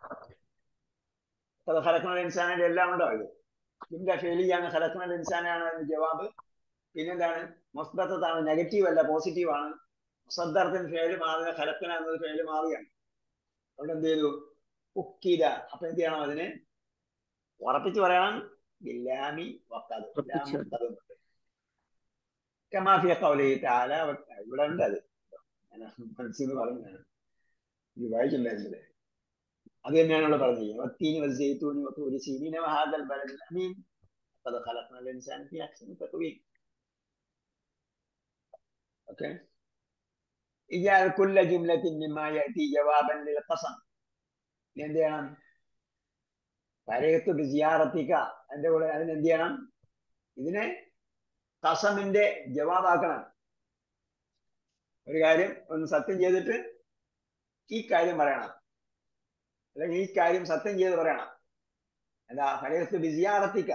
[SPEAKER 1] അത് ഖലഖനൽ ഇൻസാനിന്റെ എല്ലാം ഉണ്ടോ ഇത് ജുംല ഫെലിയാണ് ഖലഖനൽ ഇൻസാനാണ് അതിന്റെ ജവാബ് പിന്നെന്താണ് മുസ്ബത്താണ് നെഗറ്റീവ് അല്ല പോസിറ്റീവ് ആണ് മുസദ്ദറത്തിൻ ഫേല് മാറിയ ഖലഖന എന്നത് ഫേല് മാറിയാണ് അതുകൊണ്ട് എന്ത് ചെയ്തു ഉക്കീത അപ്പൊ എന്ത് ചെയ്യണം അതിന് ഉറപ്പിച്ച് പറയണം ബില്ലാമി വക്കത്
[SPEAKER 2] ഉറപ്പിച്ച്.
[SPEAKER 1] കമാഫിയ കൗലി താല ഇവിടെ ഉണ്ട് അത് ഞാൻ മനസ്സിൽ നിന്ന് പറഞ്ഞതാണ് ഇത് വായിച്ചിട്ടുണ്ടായിരുന്നില്ലേ അത് തന്നെയാണ് ഇവിടെ പറഞ്ഞത് വത്തീനി വസ്സൈത്തൂനി വത്തൂരി സീനീന വഹാദൽ ബലദിൽ അമീൻ قد خلقنا الإنسان في أحسن تقويم اوكي اجعل كل جملة مما يأتي جوابا للقسم എന്ത് ചെയ്യണം പരയത്ത് ബിസിയാറത്തിക്ക അതിന്റെ കൂടെ അതിന് എന്ത് ചെയ്യണം ഇതിനെ കസമിന്റെ ജവാബാക്കണം ഒരു കാര്യം ഒന്ന് സത്യം ചെയ്തിട്ട് ഈ കാര്യം പറയണം അല്ലെങ്കിൽ ഈ കാര്യം സത്യം ചെയ്ത് പറയണം എന്താ പരയത്ത് ബിസിയാറത്തിക്ക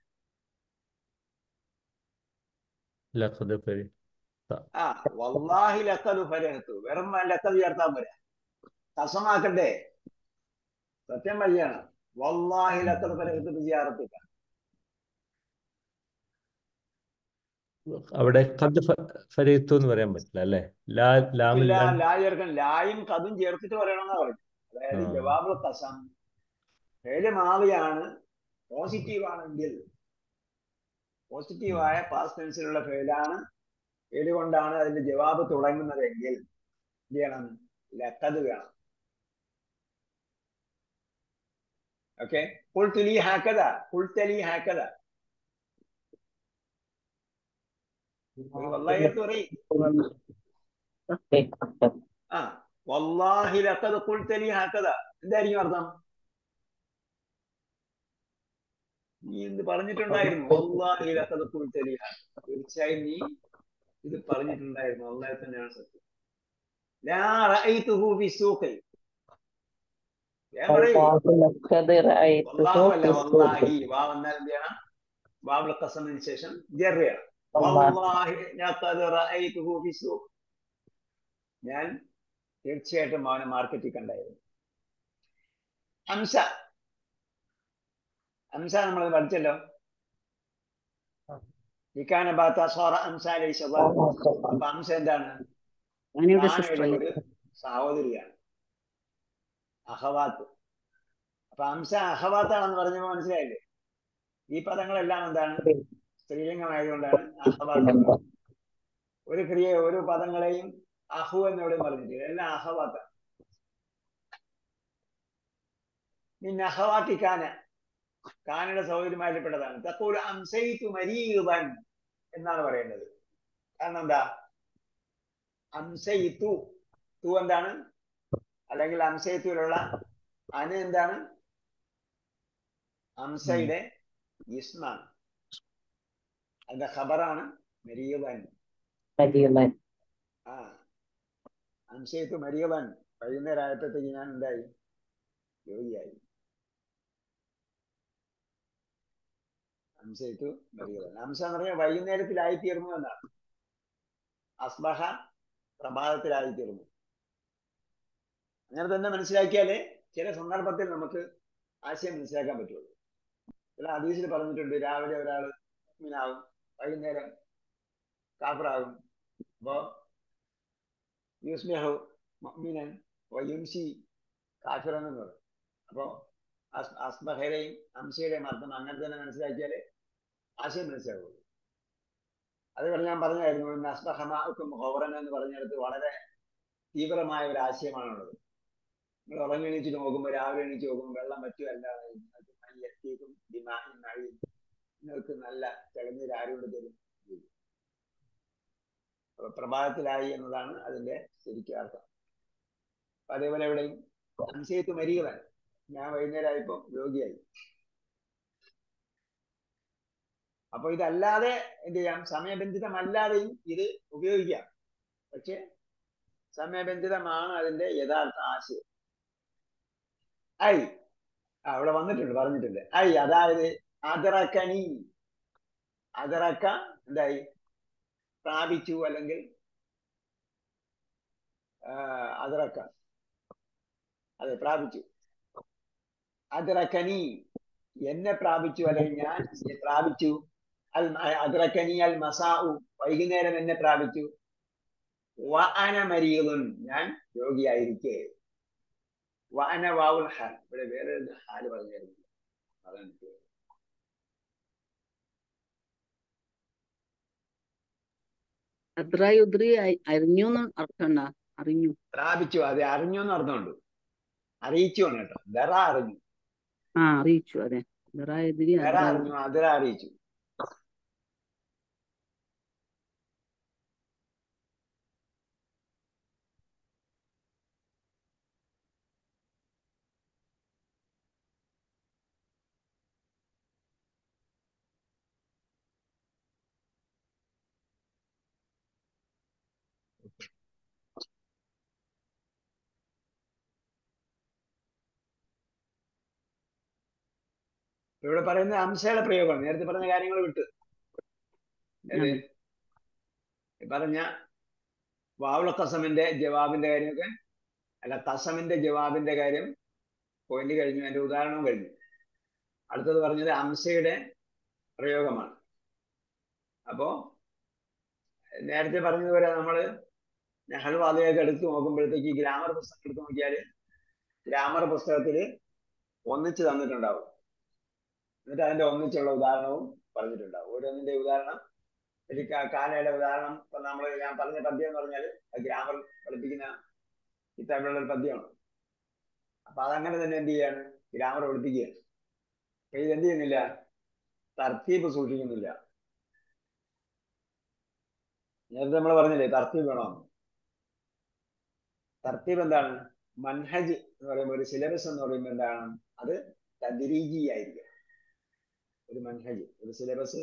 [SPEAKER 4] ലഖദ് പരി
[SPEAKER 1] ആ വല്ലാഹി ലക്കത് ഫരഹത്തു വെറും ലക്കത് ചേർത്താൻ പോരാ കസമാക്കണ്ടേ സത്യം വഴിയാണ് വല്ലാഹി ലക്കത് ഫരഹത്തു വിജയാറത്തിക്ക
[SPEAKER 4] അവിടെ ഖദ് ഫരീത്തു എന്ന് പറയാൻ പറ്റില്ല അല്ലെ ലാ ലാമില്ല
[SPEAKER 1] ലാ ചേർക്കാൻ ലായും കതും ചേർത്തിട്ട് പറയണമെന്നാ പറഞ്ഞു അതായത്
[SPEAKER 4] ആ.
[SPEAKER 1] ജവാബ് കസം പേര് മാവിയാണ് പോസിറ്റീവ് ആണെങ്കിൽ പോസിറ്റീവായ പാസ്റ്റ് ടെൻസിലുള്ള ഫെയിലാണ് ഫെയില് കൊണ്ടാണ് അതിന്റെ ജവാബ് തുടങ്ങുന്നതെങ്കിൽ എന്ത് ചെയ്യണം ലക്കത് വേണം ഓക്കെ കുൾത്തുലി ഹാക്കത കുൾത്തലി ഹാക്കത വല്ലാഹി പറയും ആ വല്ലാഹി ലഖദ് ഖുൽതലി ഹക്കദ എന്തായിരിക്കും അർത്ഥം നീ എന്ത് പറഞ്ഞിട്ടുണ്ടായിരുന്നു വല്ലാഹി ലഖദ് ഖുൽതലി ഹക്കദ തീർച്ചയായും നീ ഇത് പറഞ്ഞിട്ടുണ്ടായിരുന്നു അള്ളാഹെ തന്നെയാണ് സത്യം ലാ റഅയ്തുഹു ഫി സൂഖി ഞാൻ പറയും
[SPEAKER 3] والله لقد رأيته
[SPEAKER 1] വല്ലാഹു അല്ല
[SPEAKER 3] في السوق
[SPEAKER 1] വല്ലാഹി വാവ് എന്നാൽ എന്ത് ചെയ്യണം വാവുൽ ഖസമിന് ശേഷം ജറിയാണ്
[SPEAKER 3] والله
[SPEAKER 1] വല്ലാഹി ലഖദ് റഅയ്തുഹു ഫി സൂഖ് ഞാൻ തീർച്ചയായിട്ടും അവനെ മാർക്കറ്റിൽ കണ്ടായിരുന്നു ഹംസ ഹംസ നമ്മൾ പഠിച്ചല്ലോ ഇക്കാന ബാത്ത സോറ ഹംസ അലൈഹി സ്വലാം അപ്പൊ ഹംസ എന്താണ്
[SPEAKER 2] ഞാനിവിടെ
[SPEAKER 1] കാനയുടെ
[SPEAKER 2] സിസ്റ്റർ
[SPEAKER 1] ഒരു സഹോദരിയാണ് അഹവാത്ത് അപ്പൊ ഹംസ അഹവാത്താണെന്ന് പറഞ്ഞപ്പോ മനസ്സിലായില്ലേ ഈ പദങ്ങളെല്ലാം എന്താണ് സ്ത്രീലിംഗമായതുകൊണ്ടാണ് അഹവാത്ത് ഒരു ക്രിയ ഒരു പദങ്ങളെയും അഹു എന്നെവിടെ പറഞ്ഞിട്ടില്ല എല്ലാം അഹവാത്താണ് പിന്നെ അഹവാത്തി കാന കാനയുടെ സൗകര്യമായിൽപ്പെട്ടതാണ് തപ്പോൾ അംസൈത്തു മരീവൻ എന്നാണ് പറയേണ്ടത് കാരണം എന്താ അംസയിത്തു തു എന്താണ് അല്ലെങ്കിൽ അംസയത്തുവിലുള്ള അന് എന്താണ് അംസയുടെ ഇസ്മാണ് അതിന്റെ ഖബറാണ് മരിയവൻ
[SPEAKER 3] മരിയവൻ
[SPEAKER 1] ആ അംസയത്തു മരിയവൻ വൈകുന്നേരം ആയപ്പോഴത്തേക്ക് ഞാൻ എന്തായി യോഗിയായി അംസയത്തു മരിയവൻ അംസ എന്ന് പറഞ്ഞാൽ വൈകുന്നേരത്തിലായി തീർന്നു എന്നാണ് അസ്ബഹ പ്രഭാതത്തിലായി തീർന്നു അങ്ങനെ തന്നെ മനസ്സിലാക്കിയാലേ ചില സന്ദർഭത്തിൽ നമുക്ക് ആശയം മനസ്സിലാക്കാൻ പറ്റുള്ളൂ ചില ഹദീസിൽ പറഞ്ഞിട്ടുണ്ട് രാവിലെ ഒരാൾ മുഅ്മിനാകും വൈകുന്നേരം കാഫറാകും അപ്പോ യൂസ്മിഹു മുഅ്മിനൻ വയുംസി കാഫിറൻ എന്ന് പറയും അപ്പോ അസ് അസ്ബഹയുടെയും അംസയുടെയും അർത്ഥം അങ്ങനെ തന്നെ മനസ്സിലാക്കിയാലേ ആശയം മനസ്സിലാവുള്ളൂ അത് പറഞ്ഞ് ഞാൻ പറഞ്ഞായിരുന്നു ഇന്ന് അസ്ബഹമാക്കും ഹോറൻ എന്ന് പറഞ്ഞിടത്ത് വളരെ തീവ്രമായ ഒരു ആശയമാണുള്ളത് നിങ്ങൾ ഉറങ്ങി എണീച്ച് നോക്കുമ്പോൾ രാവിലെ എണീച്ച് നോക്കുമ്പോൾ വെള്ളം പറ്റുമല്ല നിങ്ങൾക്ക് മയ്യത്തേക്കും ദിമാഹിൻ നഴി നിങ്ങൾക്ക് നല്ല തിളഞ്ഞൊരു ആരോട് തരും അപ്പൊ പ്രഭാതത്തിലായി എന്നതാണ് അതിന്റെ ശരിക്കും അർത്ഥം അപ്പൊ അതേപോലെ എവിടെയും സംശയത്ത് മരികളാണ് ഞാൻ വൈകുന്നേരം ആയപ്പോ രോഗിയായി അപ്പൊ ഇതല്ലാതെ എന്ത് ചെയ്യാം സമയബന്ധിതമല്ലാതെയും ഇത് ഉപയോഗിക്കാം പക്ഷെ സമയബന്ധിതമാണ് അതിന്റെ യഥാർത്ഥ ആശയം ഐ ആ അവിടെ വന്നിട്ടുണ്ട് പറഞ്ഞിട്ടുണ്ട് ഐ അതായത് അതറക്കനി അതറക്ക എന്തായി പ്രാപിച്ചു അല്ലെങ്കിൽ അതറക്ക അതെ പ്രാപിച്ചു അതറക്കനി എന്നെ പ്രാപിച്ചു അല്ലെങ്കിൽ ഞാൻ പ്രാപിച്ചു അൽ അദ്രക്കനി അൽ മസാഉ വൈകുന്നേരം എന്നെ പ്രാപിച്ചു വഅന മരീദുൻ ഞാൻ രോഗിയായിരിക്കെ വഅന വാവുൽ ഹാൽ ഇവിടെ വേറെ ഒരു ഹാല് പറഞ്ഞായിരുന്നു അതാണ്
[SPEAKER 2] അദ്രായി ഉദ്രി അറിഞ്ഞു എന്ന് അർത്ഥണ്ട അറിഞ്ഞു
[SPEAKER 1] പ്രാപിച്ചു അതെ അറിഞ്ഞു എന്ന് അർത്ഥമുണ്ട് അറിയിച്ചു ആണ് കേട്ടോ ദറ അറിഞ്ഞു
[SPEAKER 2] ആ അറിയിച്ചു അതെ അദ്രായി എതിരി
[SPEAKER 1] ദറ അറിഞ്ഞു അതിര അറിയിച്ചു ഇവിടെ പറയുന്ന അംശയുടെ പ്രയോഗമാണ് നേരത്തെ പറഞ്ഞ കാര്യങ്ങൾ വിട്ട് ഏത് പറഞ്ഞ വാവുള കസമിന്റെ ജവാബിന്റെ കാര്യമൊക്കെ അല്ല കസമിന്റെ ജവാബിന്റെ കാര്യം പോയിന്റ് കഴിഞ്ഞു അതിന്റെ ഉദാഹരണവും കഴിഞ്ഞു അടുത്തത് പറഞ്ഞത് അംശയുടെ പ്രയോഗമാണ് അപ്പോ നേരത്തെ പറഞ്ഞതുപോലെ നമ്മള് നെഹൽ വാദയൊക്കെ എടുത്തു നോക്കുമ്പോഴത്തേക്ക് ഗ്രാമർ പുസ്തകം എടുത്തു നോക്കിയാൽ ഗ്രാമർ പുസ്തകത്തില് ഒന്നിച്ച് തന്നിട്ടുണ്ടാവും എന്നിട്ട് അതിന്റെ ഒന്നിച്ചുള്ള ഉദാഹരണവും പറഞ്ഞിട്ടുണ്ടാവും ഓരോന്നിന്റെ ഉദാഹരണം എനിക്ക് കാനയുടെ ഉദാഹരണം ഇപ്പൊ നമ്മൾ ഞാൻ പറഞ്ഞ പദ്യം എന്ന് പറഞ്ഞാൽ ഗ്രാമർ പഠിപ്പിക്കുന്ന കിതാബിലുള്ള ഒരു പദ്യമാണ് അപ്പൊ അതങ്ങനെ തന്നെ എന്ത് ചെയ്യാണ് ഗ്രാമർ പഠിപ്പിക്കുകയാണ് അപ്പൊ ഇത് എന്ത് ചെയ്യുന്നില്ല തർത്തീബ് സൂക്ഷിക്കുന്നില്ല നേരത്തെ നമ്മൾ പറഞ്ഞില്ലേ തർത്തീബ് വേണമെന്ന് തർത്തീബ് എന്താണ് മൻഹജ് എന്ന് പറയുമ്പോൾ ഒരു സിലബസ് എന്ന് പറയുമ്പോൾ എന്താണ് അത് തദ്രീജിയായിരിക്കും ഒരു മൻഹജ് ഒരു സിലബസ്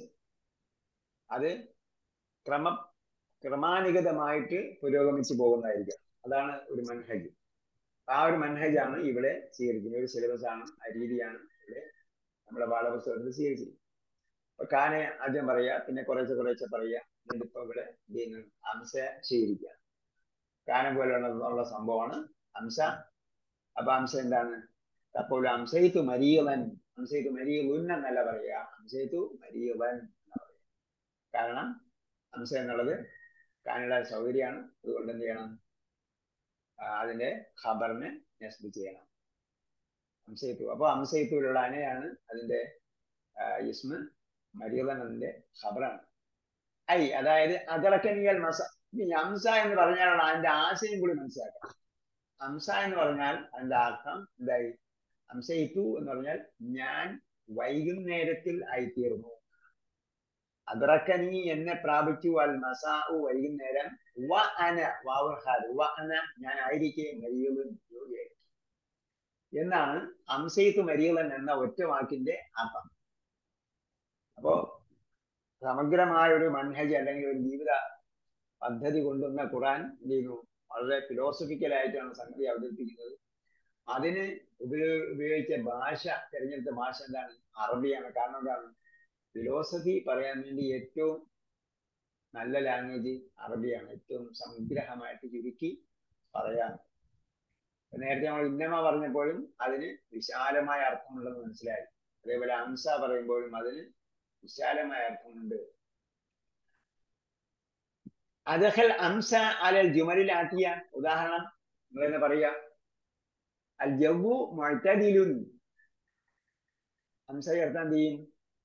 [SPEAKER 1] അത് ക്രമ ക്രമാനുഗതമായിട്ട് പുരോഗമിച്ചു പോകുന്നതായിരിക്കാം അതാണ് ഒരു മൻഹജ് ആ ഒരു മൻഹജാണ് ഇവിടെ സ്വീകരിക്കുന്നത് ഒരു സിലബസ് ആണ് ആ രീതിയാണ് ഇവിടെ നമ്മുടെ പാഠപുസ്തകത്തിൽ സ്വീകരിച്ചിരിക്കുന്നത് അപ്പൊ കാനെ ആദ്യം പറയാ പിന്നെ കുറേശ്ശെ കുറേശ്ശെ പറയാ എന്നിട്ട് ഇപ്പൊ ഇവിടെ എന്ത് ചെയ്യുന്നു അംസ സ്വീകരിക്കുക കാന പോലെയുള്ള ഉള്ള സംഭവമാണ് അംസ അപ്പൊ അംസ എന്താണ് അപ്പോൾ അംസയിത്തു മരീവൻ അംസയിത്തു മരീവുൻ എന്നല്ല പറയുക അംസയിത്തു മരീവൻ എന്നാ പറയുക കാരണം അംസ എന്നുള്ളത് കാനയുടെ സൗകര്യമാണ് അതുകൊണ്ട് എന്ത് ചെയ്യണം ആ, അതിന്റെ ഖബറിനെ നെസ്ബ് ചെയ്യണം അംസയിത്തു അപ്പൊ അംസയിത്തുവിലുള്ള അനയാണ് അതിന്റെ ആ, ഇസ്മ മരീവൻ എന്നതിന്റെ ഖബറാണ് ഐ അതായത് അതളക്കനിയൽ മസ ഈ അംസ എന്ന് പറഞ്ഞാലാണ് അതിന്റെ ആശയം കൂടി മനസ്സിലാക്കണം അംസ എന്ന് പറഞ്ഞാൽ അതിന്റെ അർത്ഥം എന്തായി അംസയിത്തു എന്ന് പറഞ്ഞാൽ ഞാൻ വൈകുന്നേരത്തിൽ ആയിത്തീർന്നു അദ്റക്കനി എന്നെ പ്രാപിച്ചു അൽ മസാഉ വൈകുന്നേരം വ അന വാവുൽ ഹാൽ വ അന ഞാൻ ആയിരിക്കുകയും മരിയലും ജോലിയായിരിക്കും എന്നാണ് അംസയിത്തു മരിയലൻ എന്ന ഒറ്റ വാക്കിന്റെ അർത്ഥം അപ്പോ സമഗ്രമായ ഒരു മൻഹജ് അല്ലെങ്കിൽ ഒരു ജീവിത പദ്ധതി കൊണ്ടുവന്ന ഖുറാൻ എന്ത് ചെയ്യുന്നു വളരെ ഫിലോസഫിക്കൽ ആയിട്ടാണ് സംഗതി അവതരിപ്പിക്കുന്നത് അതിന് ഉപയോഗ ഉപയോഗിച്ച ഭാഷ തിരഞ്ഞെടുത്ത ഭാഷ എന്താണ് അറബിയാണ് കാരണം എന്താണ് ഫിലോസഫി പറയാൻ വേണ്ടി ഏറ്റവും നല്ല ലാംഗ്വേജ് അറബിയാണ് ഏറ്റവും സംഗ്രഹമായിട്ട് ചുരുക്കി പറയാൻ നേരത്തെ നമ്മൾ ഇന്നമ പറഞ്ഞപ്പോഴും അതിന് വിശാലമായ അർത്ഥമുണ്ടെന്ന് മനസ്സിലായി അതേപോലെ അംസ പറയുമ്പോഴും അതിന് വിശാലമായ അർത്ഥമുണ്ട് അദഹൽ അംസ അലൽ ജുമലിൽ ആത്തിയ ഉദാഹരണം നിങ്ങൾ തന്നെ പറയാ അൽ ജവ്വു മുഅ്തദിലുൻ അംസ ചേർത്താൻ എന്ത് ചെയ്യും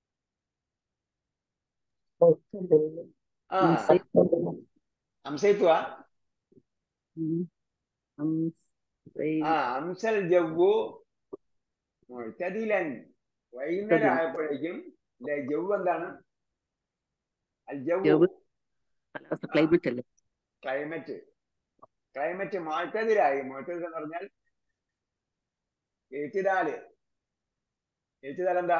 [SPEAKER 1] ആ അംസയിത്തുവാ
[SPEAKER 2] ഉം. അംസയിൽ
[SPEAKER 1] ആ അംസൽ ജവ്വു മുഅ്തദിലൻ വൈകുന്നേരം ആയപ്പോഴേക്കും ഇതിലെ ജവ്വ് എന്താണ് അൽ ജവ്വു
[SPEAKER 2] ജവ് കാലാവസ്ഥ ക്ലൈമറ്റ് അല്ലേ
[SPEAKER 1] ക്ലൈമറ്റ് ക്ലൈമറ്റ് മാറ്റതിലായി മാറ്റതിൽ എന്ന് പറഞ്ഞാൽ എഴുത്തിടാല് എഴുത്തിടാൽ എന്താ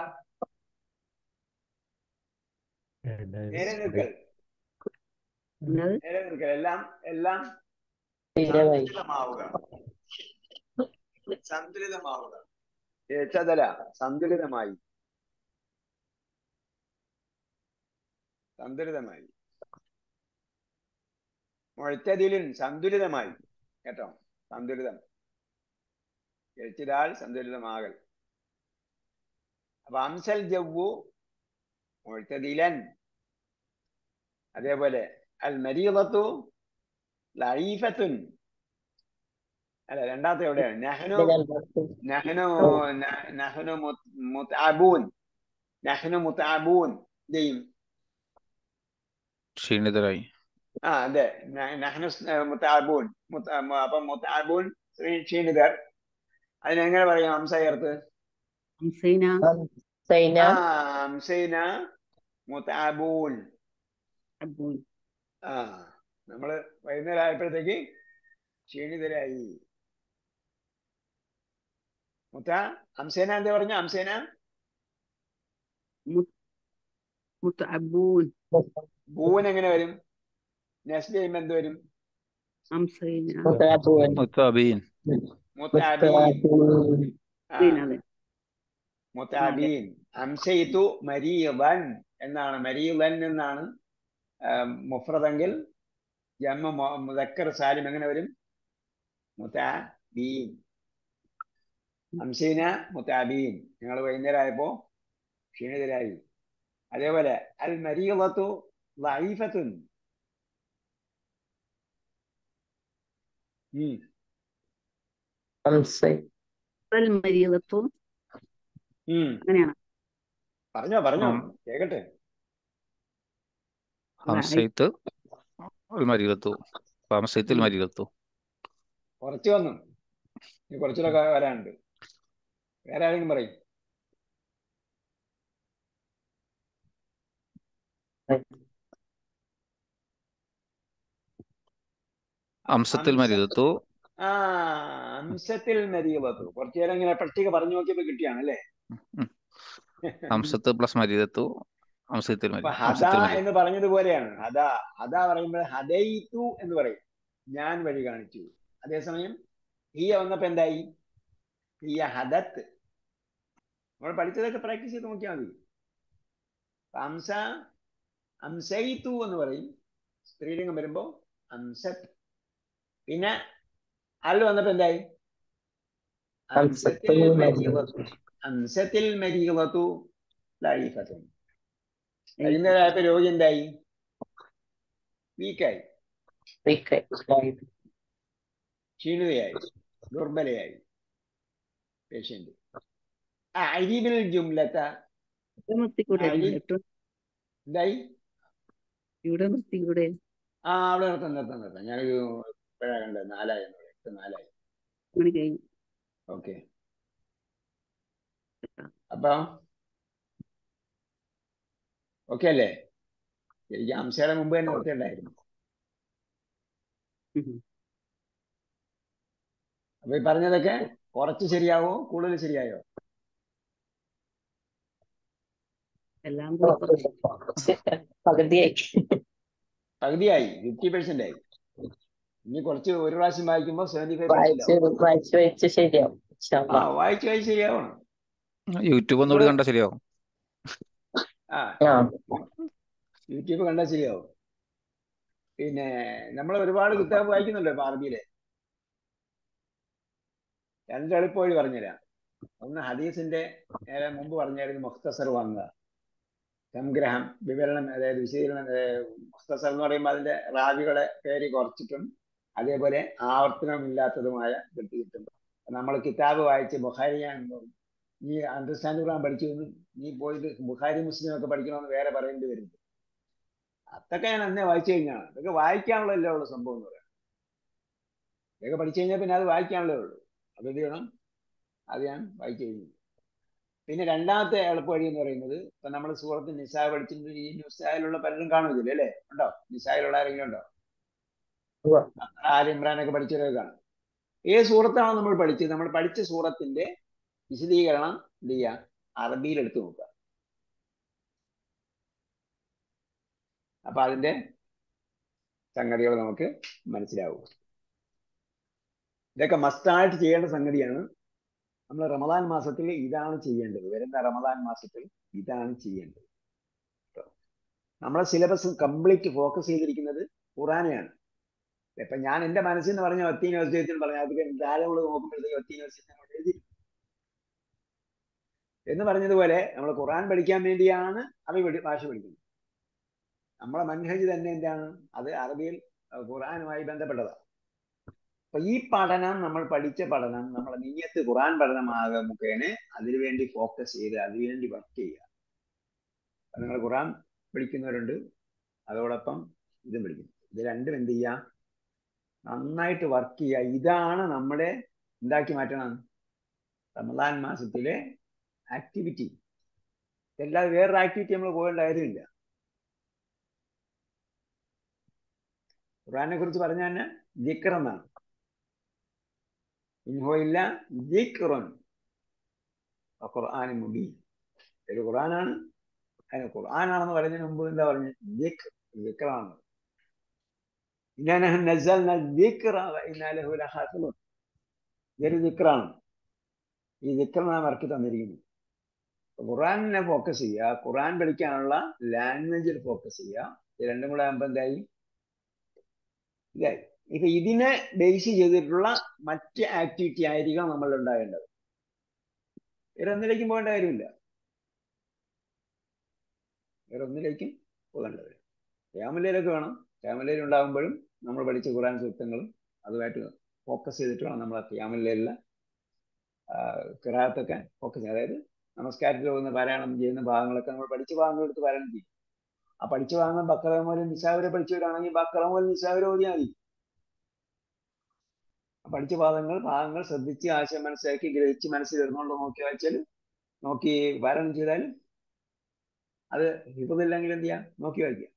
[SPEAKER 1] നേരെ നിൽക്കൽ
[SPEAKER 2] എന്നത്
[SPEAKER 1] നേരെ നിൽക്കൽ എല്ലാം എല്ലാം
[SPEAKER 3] സ്ഥിരമായി
[SPEAKER 1] സന്തുലിതമാവുക സന്തുലിതമാവുക എഴുത്തതല സന്തുലിതമായി സന്തുലിതമായി മുഴത്തതിലും സന്തുലിതമായി കേട്ടോ സന്തുലിതം എഴുത്തിടാൽ സന്തുലിതമാകൽ അപ്പൊ അംസൽ ജവ്വു മുഴത്തതിലൻ അതേപോലെ അൽ മരീദത്തു ലൈഫത്തുൻ അല്ല രണ്ടാമത്തെ എവിടെയാണ് നഹ്നു നഹ്നു ന- നഹ്നു മുത്- മുത്അബൂൻ നഹ്നു മുത്അബൂൻ എന്ത് ചെയ്യും
[SPEAKER 6] ക്ഷീണിതരായി
[SPEAKER 1] ആ അതെ ന- നഹ്നു സ്- ഏ, മുത്അബൂൻ മുത്ത- മ- അപ്പം മുത്അബൂൻ ക്ഷീ- ക്ഷീണിതർ അതിനെങ്ങനെ പറയും ഹംസ ചേർത്ത്
[SPEAKER 2] ഹംസൈന
[SPEAKER 3] സൈന
[SPEAKER 1] ആ ഹംസൈന മുത്അബൂൻ
[SPEAKER 2] അബൂൻ
[SPEAKER 1] ആ നമ്മള് വൈകുന്നേരം ആയപ്പോഴത്തേക്ക് ക്ഷീണിതരായി മുത്ത ഹംസേന എന്താ പറഞ്ഞ ഹംസേന
[SPEAKER 2] മുത്തഅബൂൻ
[SPEAKER 1] ഭൂവൻ എങ്ങനെ വരും നെക്സ്റ്റ് ചെയ്യുമ്പോ എന്ത് വരും
[SPEAKER 2] ഹംസൈന
[SPEAKER 3] മുതാബൂൻ
[SPEAKER 6] മുത്താബീൻ
[SPEAKER 1] മുത്താബീൻ ആ,
[SPEAKER 2] അതെ
[SPEAKER 1] മുത്താബീൻ അംസയിത്തു മരീവൻ എന്നാണ് മരീവൻ എന്നാണ് ആ, മുഫ്രദെങ്കിൽ ജമ്മ മു- മുദക്കർ സാലിം എങ്ങനെ വരും മുത്താബീൻ അംസീന മുത്താബീൻ ഞങ്ങൾ വൈകുന്നേരം ആയപ്പോ ക്ഷീണിതരായി അതേപോലെ അൽ മരീളത്തു ലൈഫത്തുൻ ഉം
[SPEAKER 3] ഹംസ
[SPEAKER 2] അൽ മരീദത്തു
[SPEAKER 1] ഉം
[SPEAKER 2] അങ്ങനെയാണ്
[SPEAKER 1] പറഞ്ഞോ പറഞ്ഞോ
[SPEAKER 6] ഉം.
[SPEAKER 1] കേക്കട്ടെ
[SPEAKER 6] ഹംസൈത്ത് അൽ മരീദത്തു ഹംസൈത്തിൽ മരീദത്തു
[SPEAKER 1] കുറച്ച് വന്നു ഇനി കുറച്ചുകൂടെ ക- വരാനുണ്ട് വേറെ ആരെങ്കിലും പറയും
[SPEAKER 6] ഹംസത്തിൽ
[SPEAKER 1] ഹംസ.
[SPEAKER 6] മരീദത്തു
[SPEAKER 1] ആ അംശത്തിൽ മരീളത്തു കുറച്ചു നേരം ഇങ്ങനെ പട്ടിക പറഞ്ഞു നോക്കിയപ്പോ കിട്ടിയാണ് അല്ലേ
[SPEAKER 6] ഹംസത്ത് പ്ലസ് മരീദത്തു ഹംസത്തിൽ
[SPEAKER 1] അപ്പൊ
[SPEAKER 6] മരീ
[SPEAKER 1] ഹദ
[SPEAKER 6] ഹംസത്തിൽ മരീദത്തു
[SPEAKER 1] എന്ന് പറഞ്ഞതുപോലെയാണ് ഹദ ഹദ പറയുമ്പോൾ ഹദയിത്തു എന്ന് പറയും ഞാൻ വഴി കാണിച്ചു അതേസമയം ഹിയ വന്നപ്പോ എന്തായി ഹിയ ഹദത്ത് നമ്മൾ പഠിച്ചതൊക്കെ പ്രാക്ടീസ് ചെയ്ത് നോക്കിയാൽ മതി അപ്പൊ അംസ അംസയിത്തു എന്ന് പറയും സ്ത്രീലിംഗം വരുമ്പോ അംസത്ത് പിന്നെ അൽ വന്നപ്പോ എന്തായി
[SPEAKER 3] അംസത്തിൽ
[SPEAKER 1] മരീളത്തു. അംസത്തിൽ മരീളത്തു ലൈഫത്തും കഴിയുന്നതായപ്പോ രോഗി എന്തായി വീക്കായി ക്ഷീണിതയായി ദുർബലയായി പേഷ്യന്റ് ആ അരിബിൽ ജുംലത്ത
[SPEAKER 2] ഇവിടെ നിർത്തിക്കൂടെ
[SPEAKER 1] അരി-
[SPEAKER 2] എട്ട്
[SPEAKER 1] എന്തായി
[SPEAKER 2] ഇവിടെ നിർത്തിക്കൂടെ
[SPEAKER 1] ആ അവിടെ നിർത്താം നിർത്താം നിർത്താം ഞാനൊരു ഇപ്പോഴാ കണ്ടത് നാലായി എന്ന് പറയാം. എട്ട് നാലായി
[SPEAKER 2] മണി കഴിഞ്ഞു
[SPEAKER 1] ഓക്കെ അപ്പൊ ഓക്കെ അല്ലേ എനിക്ക് അംശയുടെ മുമ്പ് തന്നെ നിർത്തിയുണ്ടായിരുന്നു
[SPEAKER 2] ഉം.
[SPEAKER 1] അപ്പൊ ഈ പറഞ്ഞതൊക്കെ കുറച്ച് ശരിയാവോ കൂടുതൽ ശരിയായോ
[SPEAKER 2] എല്ലാം കൂടെ പറഞ്ഞു.
[SPEAKER 3] പകുതിയായി
[SPEAKER 1] പകുതിയായി ഫിഫ്റ്റി പെർസെന്റ് ആയി ഇനി കുറച്ച് ഒരു പ്രാവശ്യം വായിക്കുമ്പോൾ സെവന്റി ഫൈവ്
[SPEAKER 3] വായിച്ച്
[SPEAKER 1] പെർസെന്റ്
[SPEAKER 3] വായിച്ച് വായിച്ച് ശരിയാവും ഇൻഷാ
[SPEAKER 1] ആ
[SPEAKER 3] അല്ലാ.
[SPEAKER 1] വായിച്ച് വായിച്ച് ശരിയാവണം
[SPEAKER 6] യൂട്യൂബ് ഒന്നുകൂടി കണ്ടാൽ ശരിയാവും
[SPEAKER 1] ആ
[SPEAKER 3] ആ
[SPEAKER 1] യൂട്യൂബ് കണ്ടാൽ ശരിയാവും പിന്നെ നമ്മൾ ഒരുപാട് കിതാബ് വായിക്കുന്നുണ്ടോ ഇപ്പൊ അറബിയിലെ രണ്ട് എളുപ്പ വഴി പറഞ്ഞുതരാം ഒന്ന് ഹദീസിന്റെ നേരെ മുമ്പ് പറഞ്ഞായിരുന്നു മുഖ്തസർ വാങ്ങുക സംഗ്രഹം വിവരണം അതായത് വിശദീകരണം ഏർ മുഖ്തസർ എന്ന് പറയുമ്പോൾ അതിന്റെ റാവികളെ പേര് കുറച്ചിട്ടും അതേപോലെ ആവർത്തനമില്ലാത്തതുമായ കിട്ടി കിട്ടും നമ്മൾ കിതാബ് വായിച്ച് ബുഖാരി ഞാൻ നീ അണ്ടർസ്റ്റാൻഡ് ഖുർആൻ പഠിച്ചു എന്ന് നീ പോയിട്ട് ബുഖാരി മുസ്ലിം ഒക്കെ പഠിക്കണമെന്ന് വേറെ പറയേണ്ടി വരും അതൊക്കെ ഞാൻ അന്നേ വായിച്ചു കഴിഞ്ഞാണ് ഇതൊക്കെ വായിക്കാനുള്ളതല്ലേ ഉള്ള സംഭവം എന്ന് പറയാം ഇതൊക്കെ പഠിച്ചു കഴിഞ്ഞാൽ പിന്നെ അത് വായിക്കാനുള്ളതേ ഉള്ളൂ അത് എന്ത് ചെയ്യണം അത് ഞാൻ വായിച്ചു കഴിഞ്ഞു പിന്നെ രണ്ടാമത്തെ എളുപ്പവഴി എന്ന് പറയുന്നത് ഇപ്പൊ നമ്മൾ സൂറത്ത് നിസായ പഠിച്ചിട്ട് ഈ നിസായിലുള്ള പലരും കാണുന്നില്ല അല്ലേ ഉണ്ടോ നിസായിലുള്ള ആരെങ്കിലും ഉണ്ടോ
[SPEAKER 3] ഉവ്വ.
[SPEAKER 1] ആര് ഇമ്രാനൊക്കെ പഠിച്ചവരൊക്കെ കാണും ഏത് സൂറത്താണോ നമ്മൾ പഠിച്ചത് നമ്മൾ പഠിച്ച സൂറത്തിന്റെ വിശദീകരണം എന്ത് ചെയ്യുക അറബിയിൽ എടുത്തു നോക്കുക അപ്പൊ അതിന്റെ സംഗതികൾ നമുക്ക് മനസ്സിലാവും ഇതൊക്കെ മസ്റ്റായിട്ട് ചെയ്യേണ്ട സംഗതിയാണ് നമ്മൾ റമദാൻ മാസത്തിൽ ഇതാണ് ചെയ്യേണ്ടത് വരുന്ന റമദാൻ മാസത്തിൽ ഇതാണ് ചെയ്യേണ്ടത് കേട്ടോ. നമ്മളെ സിലബസ് കംപ്ലീറ്റ് ഫോക്കസ് ചെയ്തിരിക്കുന്നത് ഖുറാനെയാണ് ഇപ്പൊ ഞാൻ എന്റെ മനസ്സിൽ നിന്ന് പറഞ്ഞ ഒറ്റ യൂണിവേഴ്സിറ്റി പറഞ്ഞ അതൊക്കെ ധാരാളം നോക്കുമ്പോഴത്തേക്ക് ഒറ്റ യൂണിവേഴ്സിറ്റി നമ്മൾ എഴുതി എന്ന് പറഞ്ഞതുപോലെ നമ്മൾ ഖുറാൻ പഠിക്കാൻ വേണ്ടിയാണ് അറബി പഠി ഭാഷ പഠിക്കുന്നത് നമ്മളെ മൻഹജ് തന്നെ എന്താണ് അത് അറബിയിൽ അഹ് ഖുറാനുമായി ബന്ധപ്പെട്ടതാണ് അപ്പൊ ഈ പഠനം നമ്മൾ പഠിച്ച പഠനം നമ്മളെ നീയത്ത് ഖുറാൻ പഠനമാക മുഖേന അതിനുവേണ്ടി ഫോക്കസ് ചെയ്ത് അതിനുവേണ്ടി വർക്ക് ചെയ്യുക അപ്പൊ നിങ്ങൾ ഖുറാൻ പഠിക്കുന്നവരുണ്ട് അതോടൊപ്പം ഇതും പഠിക്കും ഇത് രണ്ടും എന്ത് ചെയ്യുക നന്നായിട്ട് വർക്ക് ചെയ്യുക ഇതാണ് നമ്മുടെ എന്താക്കി മാറ്റണം റമദാൻ മാസത്തിലെ ആക്ടിവിറ്റി ഇതല്ലാതെ വേറൊരു ആക്ടിവിറ്റി നമ്മൾ പോകേണ്ട കാര്യമില്ല ഖുറാനെ കുറിച്ച് പറഞ്ഞ തന്നെ ദിക്ർ എന്നാണ് ഇൻഹോയില്ല ദിക്റുൻ ഖുർആൻ മുബീൻ ഒരു ഖുർആനാണ് അതിന് ഖുർആനാണെന്ന് പറയുന്നതിന് മുമ്പ് എന്താ പറഞ്ഞത് ദിക്ർ ദിക്റാണ് ഇന്നാ നസ്സൽന ദിക്റ വ ഇന്നാ ലഹു ലഹാഫിളുൻ ഇതൊരു ദിക്റാണ് ഈ ദിക്ർ നാം ഇറക്കി തന്നിരിക്കുന്നു ഖുറാനിനെ ഫോക്കസ് ചെയ്യുക ഖുറാൻ പഠിക്കാനുള്ള ലാംഗ്വേജിൽ ഫോക്കസ് ചെയ്യുക ഇത് രണ്ടും കൂടെ ആകുമ്പോൾ എന്തായി ഇതായി ഇപ്പൊ ഇതിനെ ബേസ് ചെയ്തിട്ടുള്ള മറ്റ് ആക്ടിവിറ്റി ആയിരിക്കണം നമ്മൾ ഉണ്ടാകേണ്ടത് വേറെ ഒന്നിലേക്കും പോകേണ്ട കാര്യമില്ല വേറെ ഒന്നിലേക്കും പോകേണ്ടത് ഫാമിലിയിലൊക്കെ വേണം ഫാമിലിയിൽ ഉണ്ടാകുമ്പോഴും നമ്മൾ പഠിച്ച ഖുറാൻ സൂക്തങ്ങളും അതുമായിട്ട് ഫോക്കസ് ചെയ്തിട്ട് വേണം നമ്മളെ ഫാമിലിയിലുള്ള കിറാത്തൊക്കെ ഫോക്കസ് ചെയ്യുക അതായത് നമസ്കാരത്തിൽ പോകുന്ന പാരായണം ചെയ്യുന്ന ഭാഗങ്ങളൊക്കെ നമ്മൾ പഠിച്ച ഭാഗങ്ങൾ എടുത്ത് പാരായണം ചെയ്യും ആ പഠിച്ച ഭാഗങ്ങൾ ബക്കറ മൂലം നിസാവരെ പഠിച്ചവരാണെങ്കിൽ ബക്കറ മൂലം നിസാവരെ ഓതിയാൽ മതി ആ പഠിച്ച ഭാഗങ്ങൾ ഭാഗങ്ങൾ ശ്രദ്ധിച്ച് ആശയം മനസ്സിലാക്കി ഗ്രഹിച്ച് മനസ്സിൽ വരുന്നുണ്ടോ നോക്കി വായിച്ചാൽ നോക്കി പാരായണം ചെയ്താൽ അത് ഹിപ്പതില്ലെങ്കിൽ എന്ത് ചെയ്യാം നോക്കി വായിക്കുക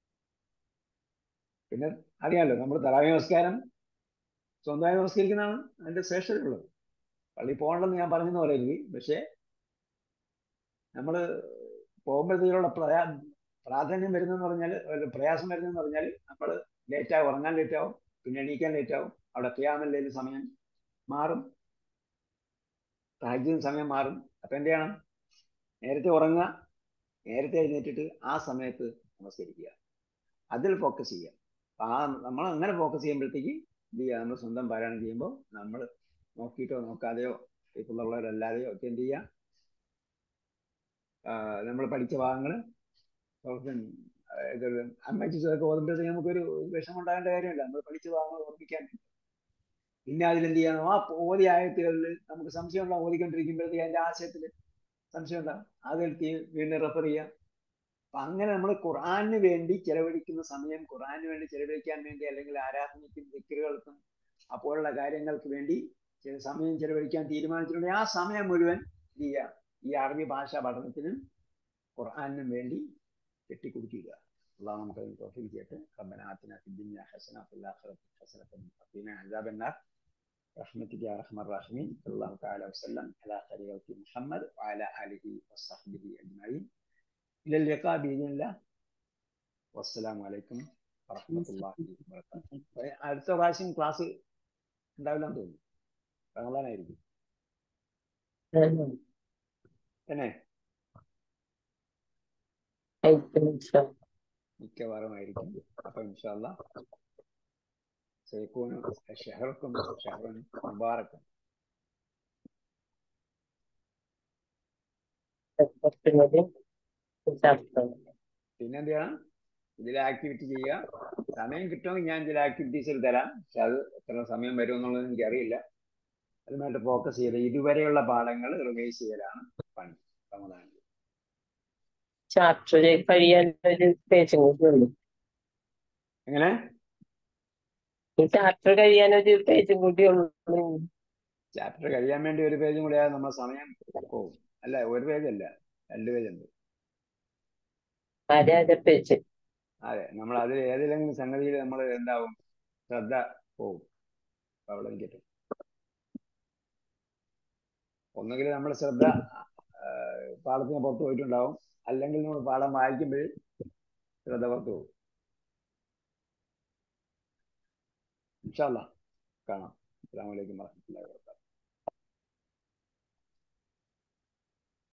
[SPEAKER 1] പിന്നെ അറിയാമല്ലോ നമ്മൾ തറാവി നമസ്കാരം സ്വന്തമായി നമസ്കരിക്കുന്നതാണ് അതിന്റെ ശ്രേഷ്ഠതയുള്ളത് പള്ളി പോകണമെന്ന് ഞാൻ പറഞ്ഞെന്ന് പറയരുത് പക്ഷേ നമ്മൾ പോകുമ്പോഴത്തേക്കുള്ള പ്രയാ പ്രാധാന്യം വരുന്നതെന്ന് പറഞ്ഞാൽ ഒരു പ്രയാസം വരുന്നതെന്ന് പറഞ്ഞാൽ നമ്മൾ ലേറ്റാവും ഉറങ്ങാൻ ലേറ്റാവും പിന്നെ എണീക്കാൻ ലേറ്റാവും അവിടെ ക്യാമല്ലേലും സമയം മാറും തഹജ്ജുദിന് സമയം മാറും അപ്പൊ എന്ത് ചെയ്യണം നേരത്തെ ഉറങ്ങുക നേരത്തെ എഴുന്നേറ്റിട്ട് ആ സമയത്ത് നമസ്കരിക്കുക അതിൽ ഫോക്കസ് ചെയ്യുക അപ്പൊ ആ നമ്മൾ അങ്ങനെ ഫോക്കസ് ചെയ്യുമ്പോഴത്തേക്ക് എന്ത് ചെയ്യുക നമ്മൾ സ്വന്തം പാരായണം ചെയ്യുമ്പോൾ നമ്മൾ നോക്കിയിട്ടോ നോക്കാതെയോ ഇപ്പോഴുള്ളവരല്ലാതെയോ ഒക്കെ എന്ത് ചെയ്യുക നമ്മൾ പഠിച്ച ഭാഗങ്ങൾ ഇതൊരു അമ്മച്ചിതൊക്കെ ഓതുമ്പോഴത്തേക്ക് നമുക്കൊരു വിഷമം ഉണ്ടാകേണ്ട കാര്യമില്ല നമ്മൾ പഠിച്ച ഭാഗങ്ങൾ ഓർമ്മിക്കാൻ പിന്നെ അതിലെന്ത് ചെയ്യണം ആ ഓതി ആയത്തുകളിൽ നമുക്ക് സംശയം ഉണ്ടാവും ഓതിക്കൊണ്ടിരിക്കുമ്പോഴത്തേക്ക് അതിന്റെ ആശയത്തിൽ സംശയം ഉണ്ടാവും അതെടുത്ത് വീണ്ടും റെഫർ ചെയ്യാം അപ്പൊ അങ്ങനെ നമ്മൾ ഖുറാന് വേണ്ടി ചെലവഴിക്കുന്ന സമയം ഖുറാന് വേണ്ടി ചെലവഴിക്കാൻ വേണ്ടി അല്ലെങ്കിൽ ആരാധനയ്ക്കും ദിക്കറുകൾക്കും അപ്പോഴുള്ള കാര്യങ്ങൾക്ക് വേണ്ടി ചില സമയം ചെലവഴിക്കാൻ തീരുമാനിച്ചിട്ടുണ്ടെങ്കിൽ ആ സമയം മുഴുവൻ എന്ത് ചെയ്യുക ഈ അറബി ഭാഷാ പഠനത്തിനും ഖുർആാനിനും വേണ്ടി കെട്ടിക്കുടിക്കുക അള്ളാഹു നമുക്ക് അതിന് തോഫിക്ക് ചെയ്യട്ടെ ربنا آتنا في الدنيا حسنة وفي الآخرة حسنة وقنا عذاب النار رحمتك يا أرحم الراحمين صلى الله تعالى وسلم على خير خلق محمد وعلى آله وصحبه أجمعين إلى اللقاء بإذن الله والسلام عليكم ورحمة الله وبركاته അടുത്ത പ്രാവശ്യം ക്ലാസ് ഉണ്ടാവില്ലെന്ന് തോന്നുന്നു റമദാനായിരിക്കും തന്നെ മിക്കവാറും ആയിരിക്കും അപ്പൊ ഇൻഷാല്ല സൈക്കൂനും ഷെഹർക്കും ഷെഹറും മുബാറക്കും പിന്നെന്ത് ചെയ്യണം ഇതിലെ ആക്ടിവിറ്റി ചെയ്യുക സമയം കിട്ടുമെങ്കിൽ ഞാൻ ചില ആക്ടിവിറ്റീസിൽ തരാം പക്ഷെ അത് എത്ര സമയം വരും എന്നുള്ളത് എനിക്കറിയില്ല അതുമായിട്ട് ഫോക്കസ് ചെയ്ത് ഇതുവരെയുള്ള പാഠങ്ങൾ റിവൈസ് ചെയ്യലാണ് പണി റമദാനിൽ
[SPEAKER 3] ചാപ്റ്റർ കഴിയാൻ ഒരു പേജും കൂടി ഉള്ളു
[SPEAKER 1] എങ്ങനെ
[SPEAKER 3] ഈ ചാപ്റ്റർ കഴിയാൻ ഒരു പേജും കൂടി ഉള്ളു
[SPEAKER 1] ചാപ്റ്റർ കഴിയാൻ വേണ്ടി ഒരു പേജും കൂടി ആയാൽ നമ്മുടെ സമയം പോകും അല്ല ഒരു പേജ് അല്ല രണ്ട് പേജ് ഉണ്ട്
[SPEAKER 3] അര അര പേജ്
[SPEAKER 1] അതെ നമ്മൾ അതിൽ ഏതെങ്കിലും സംഗതിയിൽ നമ്മൾ എന്താവും ശ്രദ്ധ പോകും അപ്പൊ അവിടെ നിൽക്കട്ടെ ഒന്നുകിൽ നമ്മൾ ശ്രദ്ധ പാടത്തിന് പുറത്ത് പോയിട്ടുണ്ടാവും അല്ലെങ്കിൽ നമ്മൾ പാഠം വായിക്കുമ്പോൾ ശ്രദ്ധ പുറത്ത് പോകും ഇൻഷാല്ല കാണാം അസ്സാം വലൈക്കും വാഹമത്തുള്ളാഹി വാബറകാതുഹു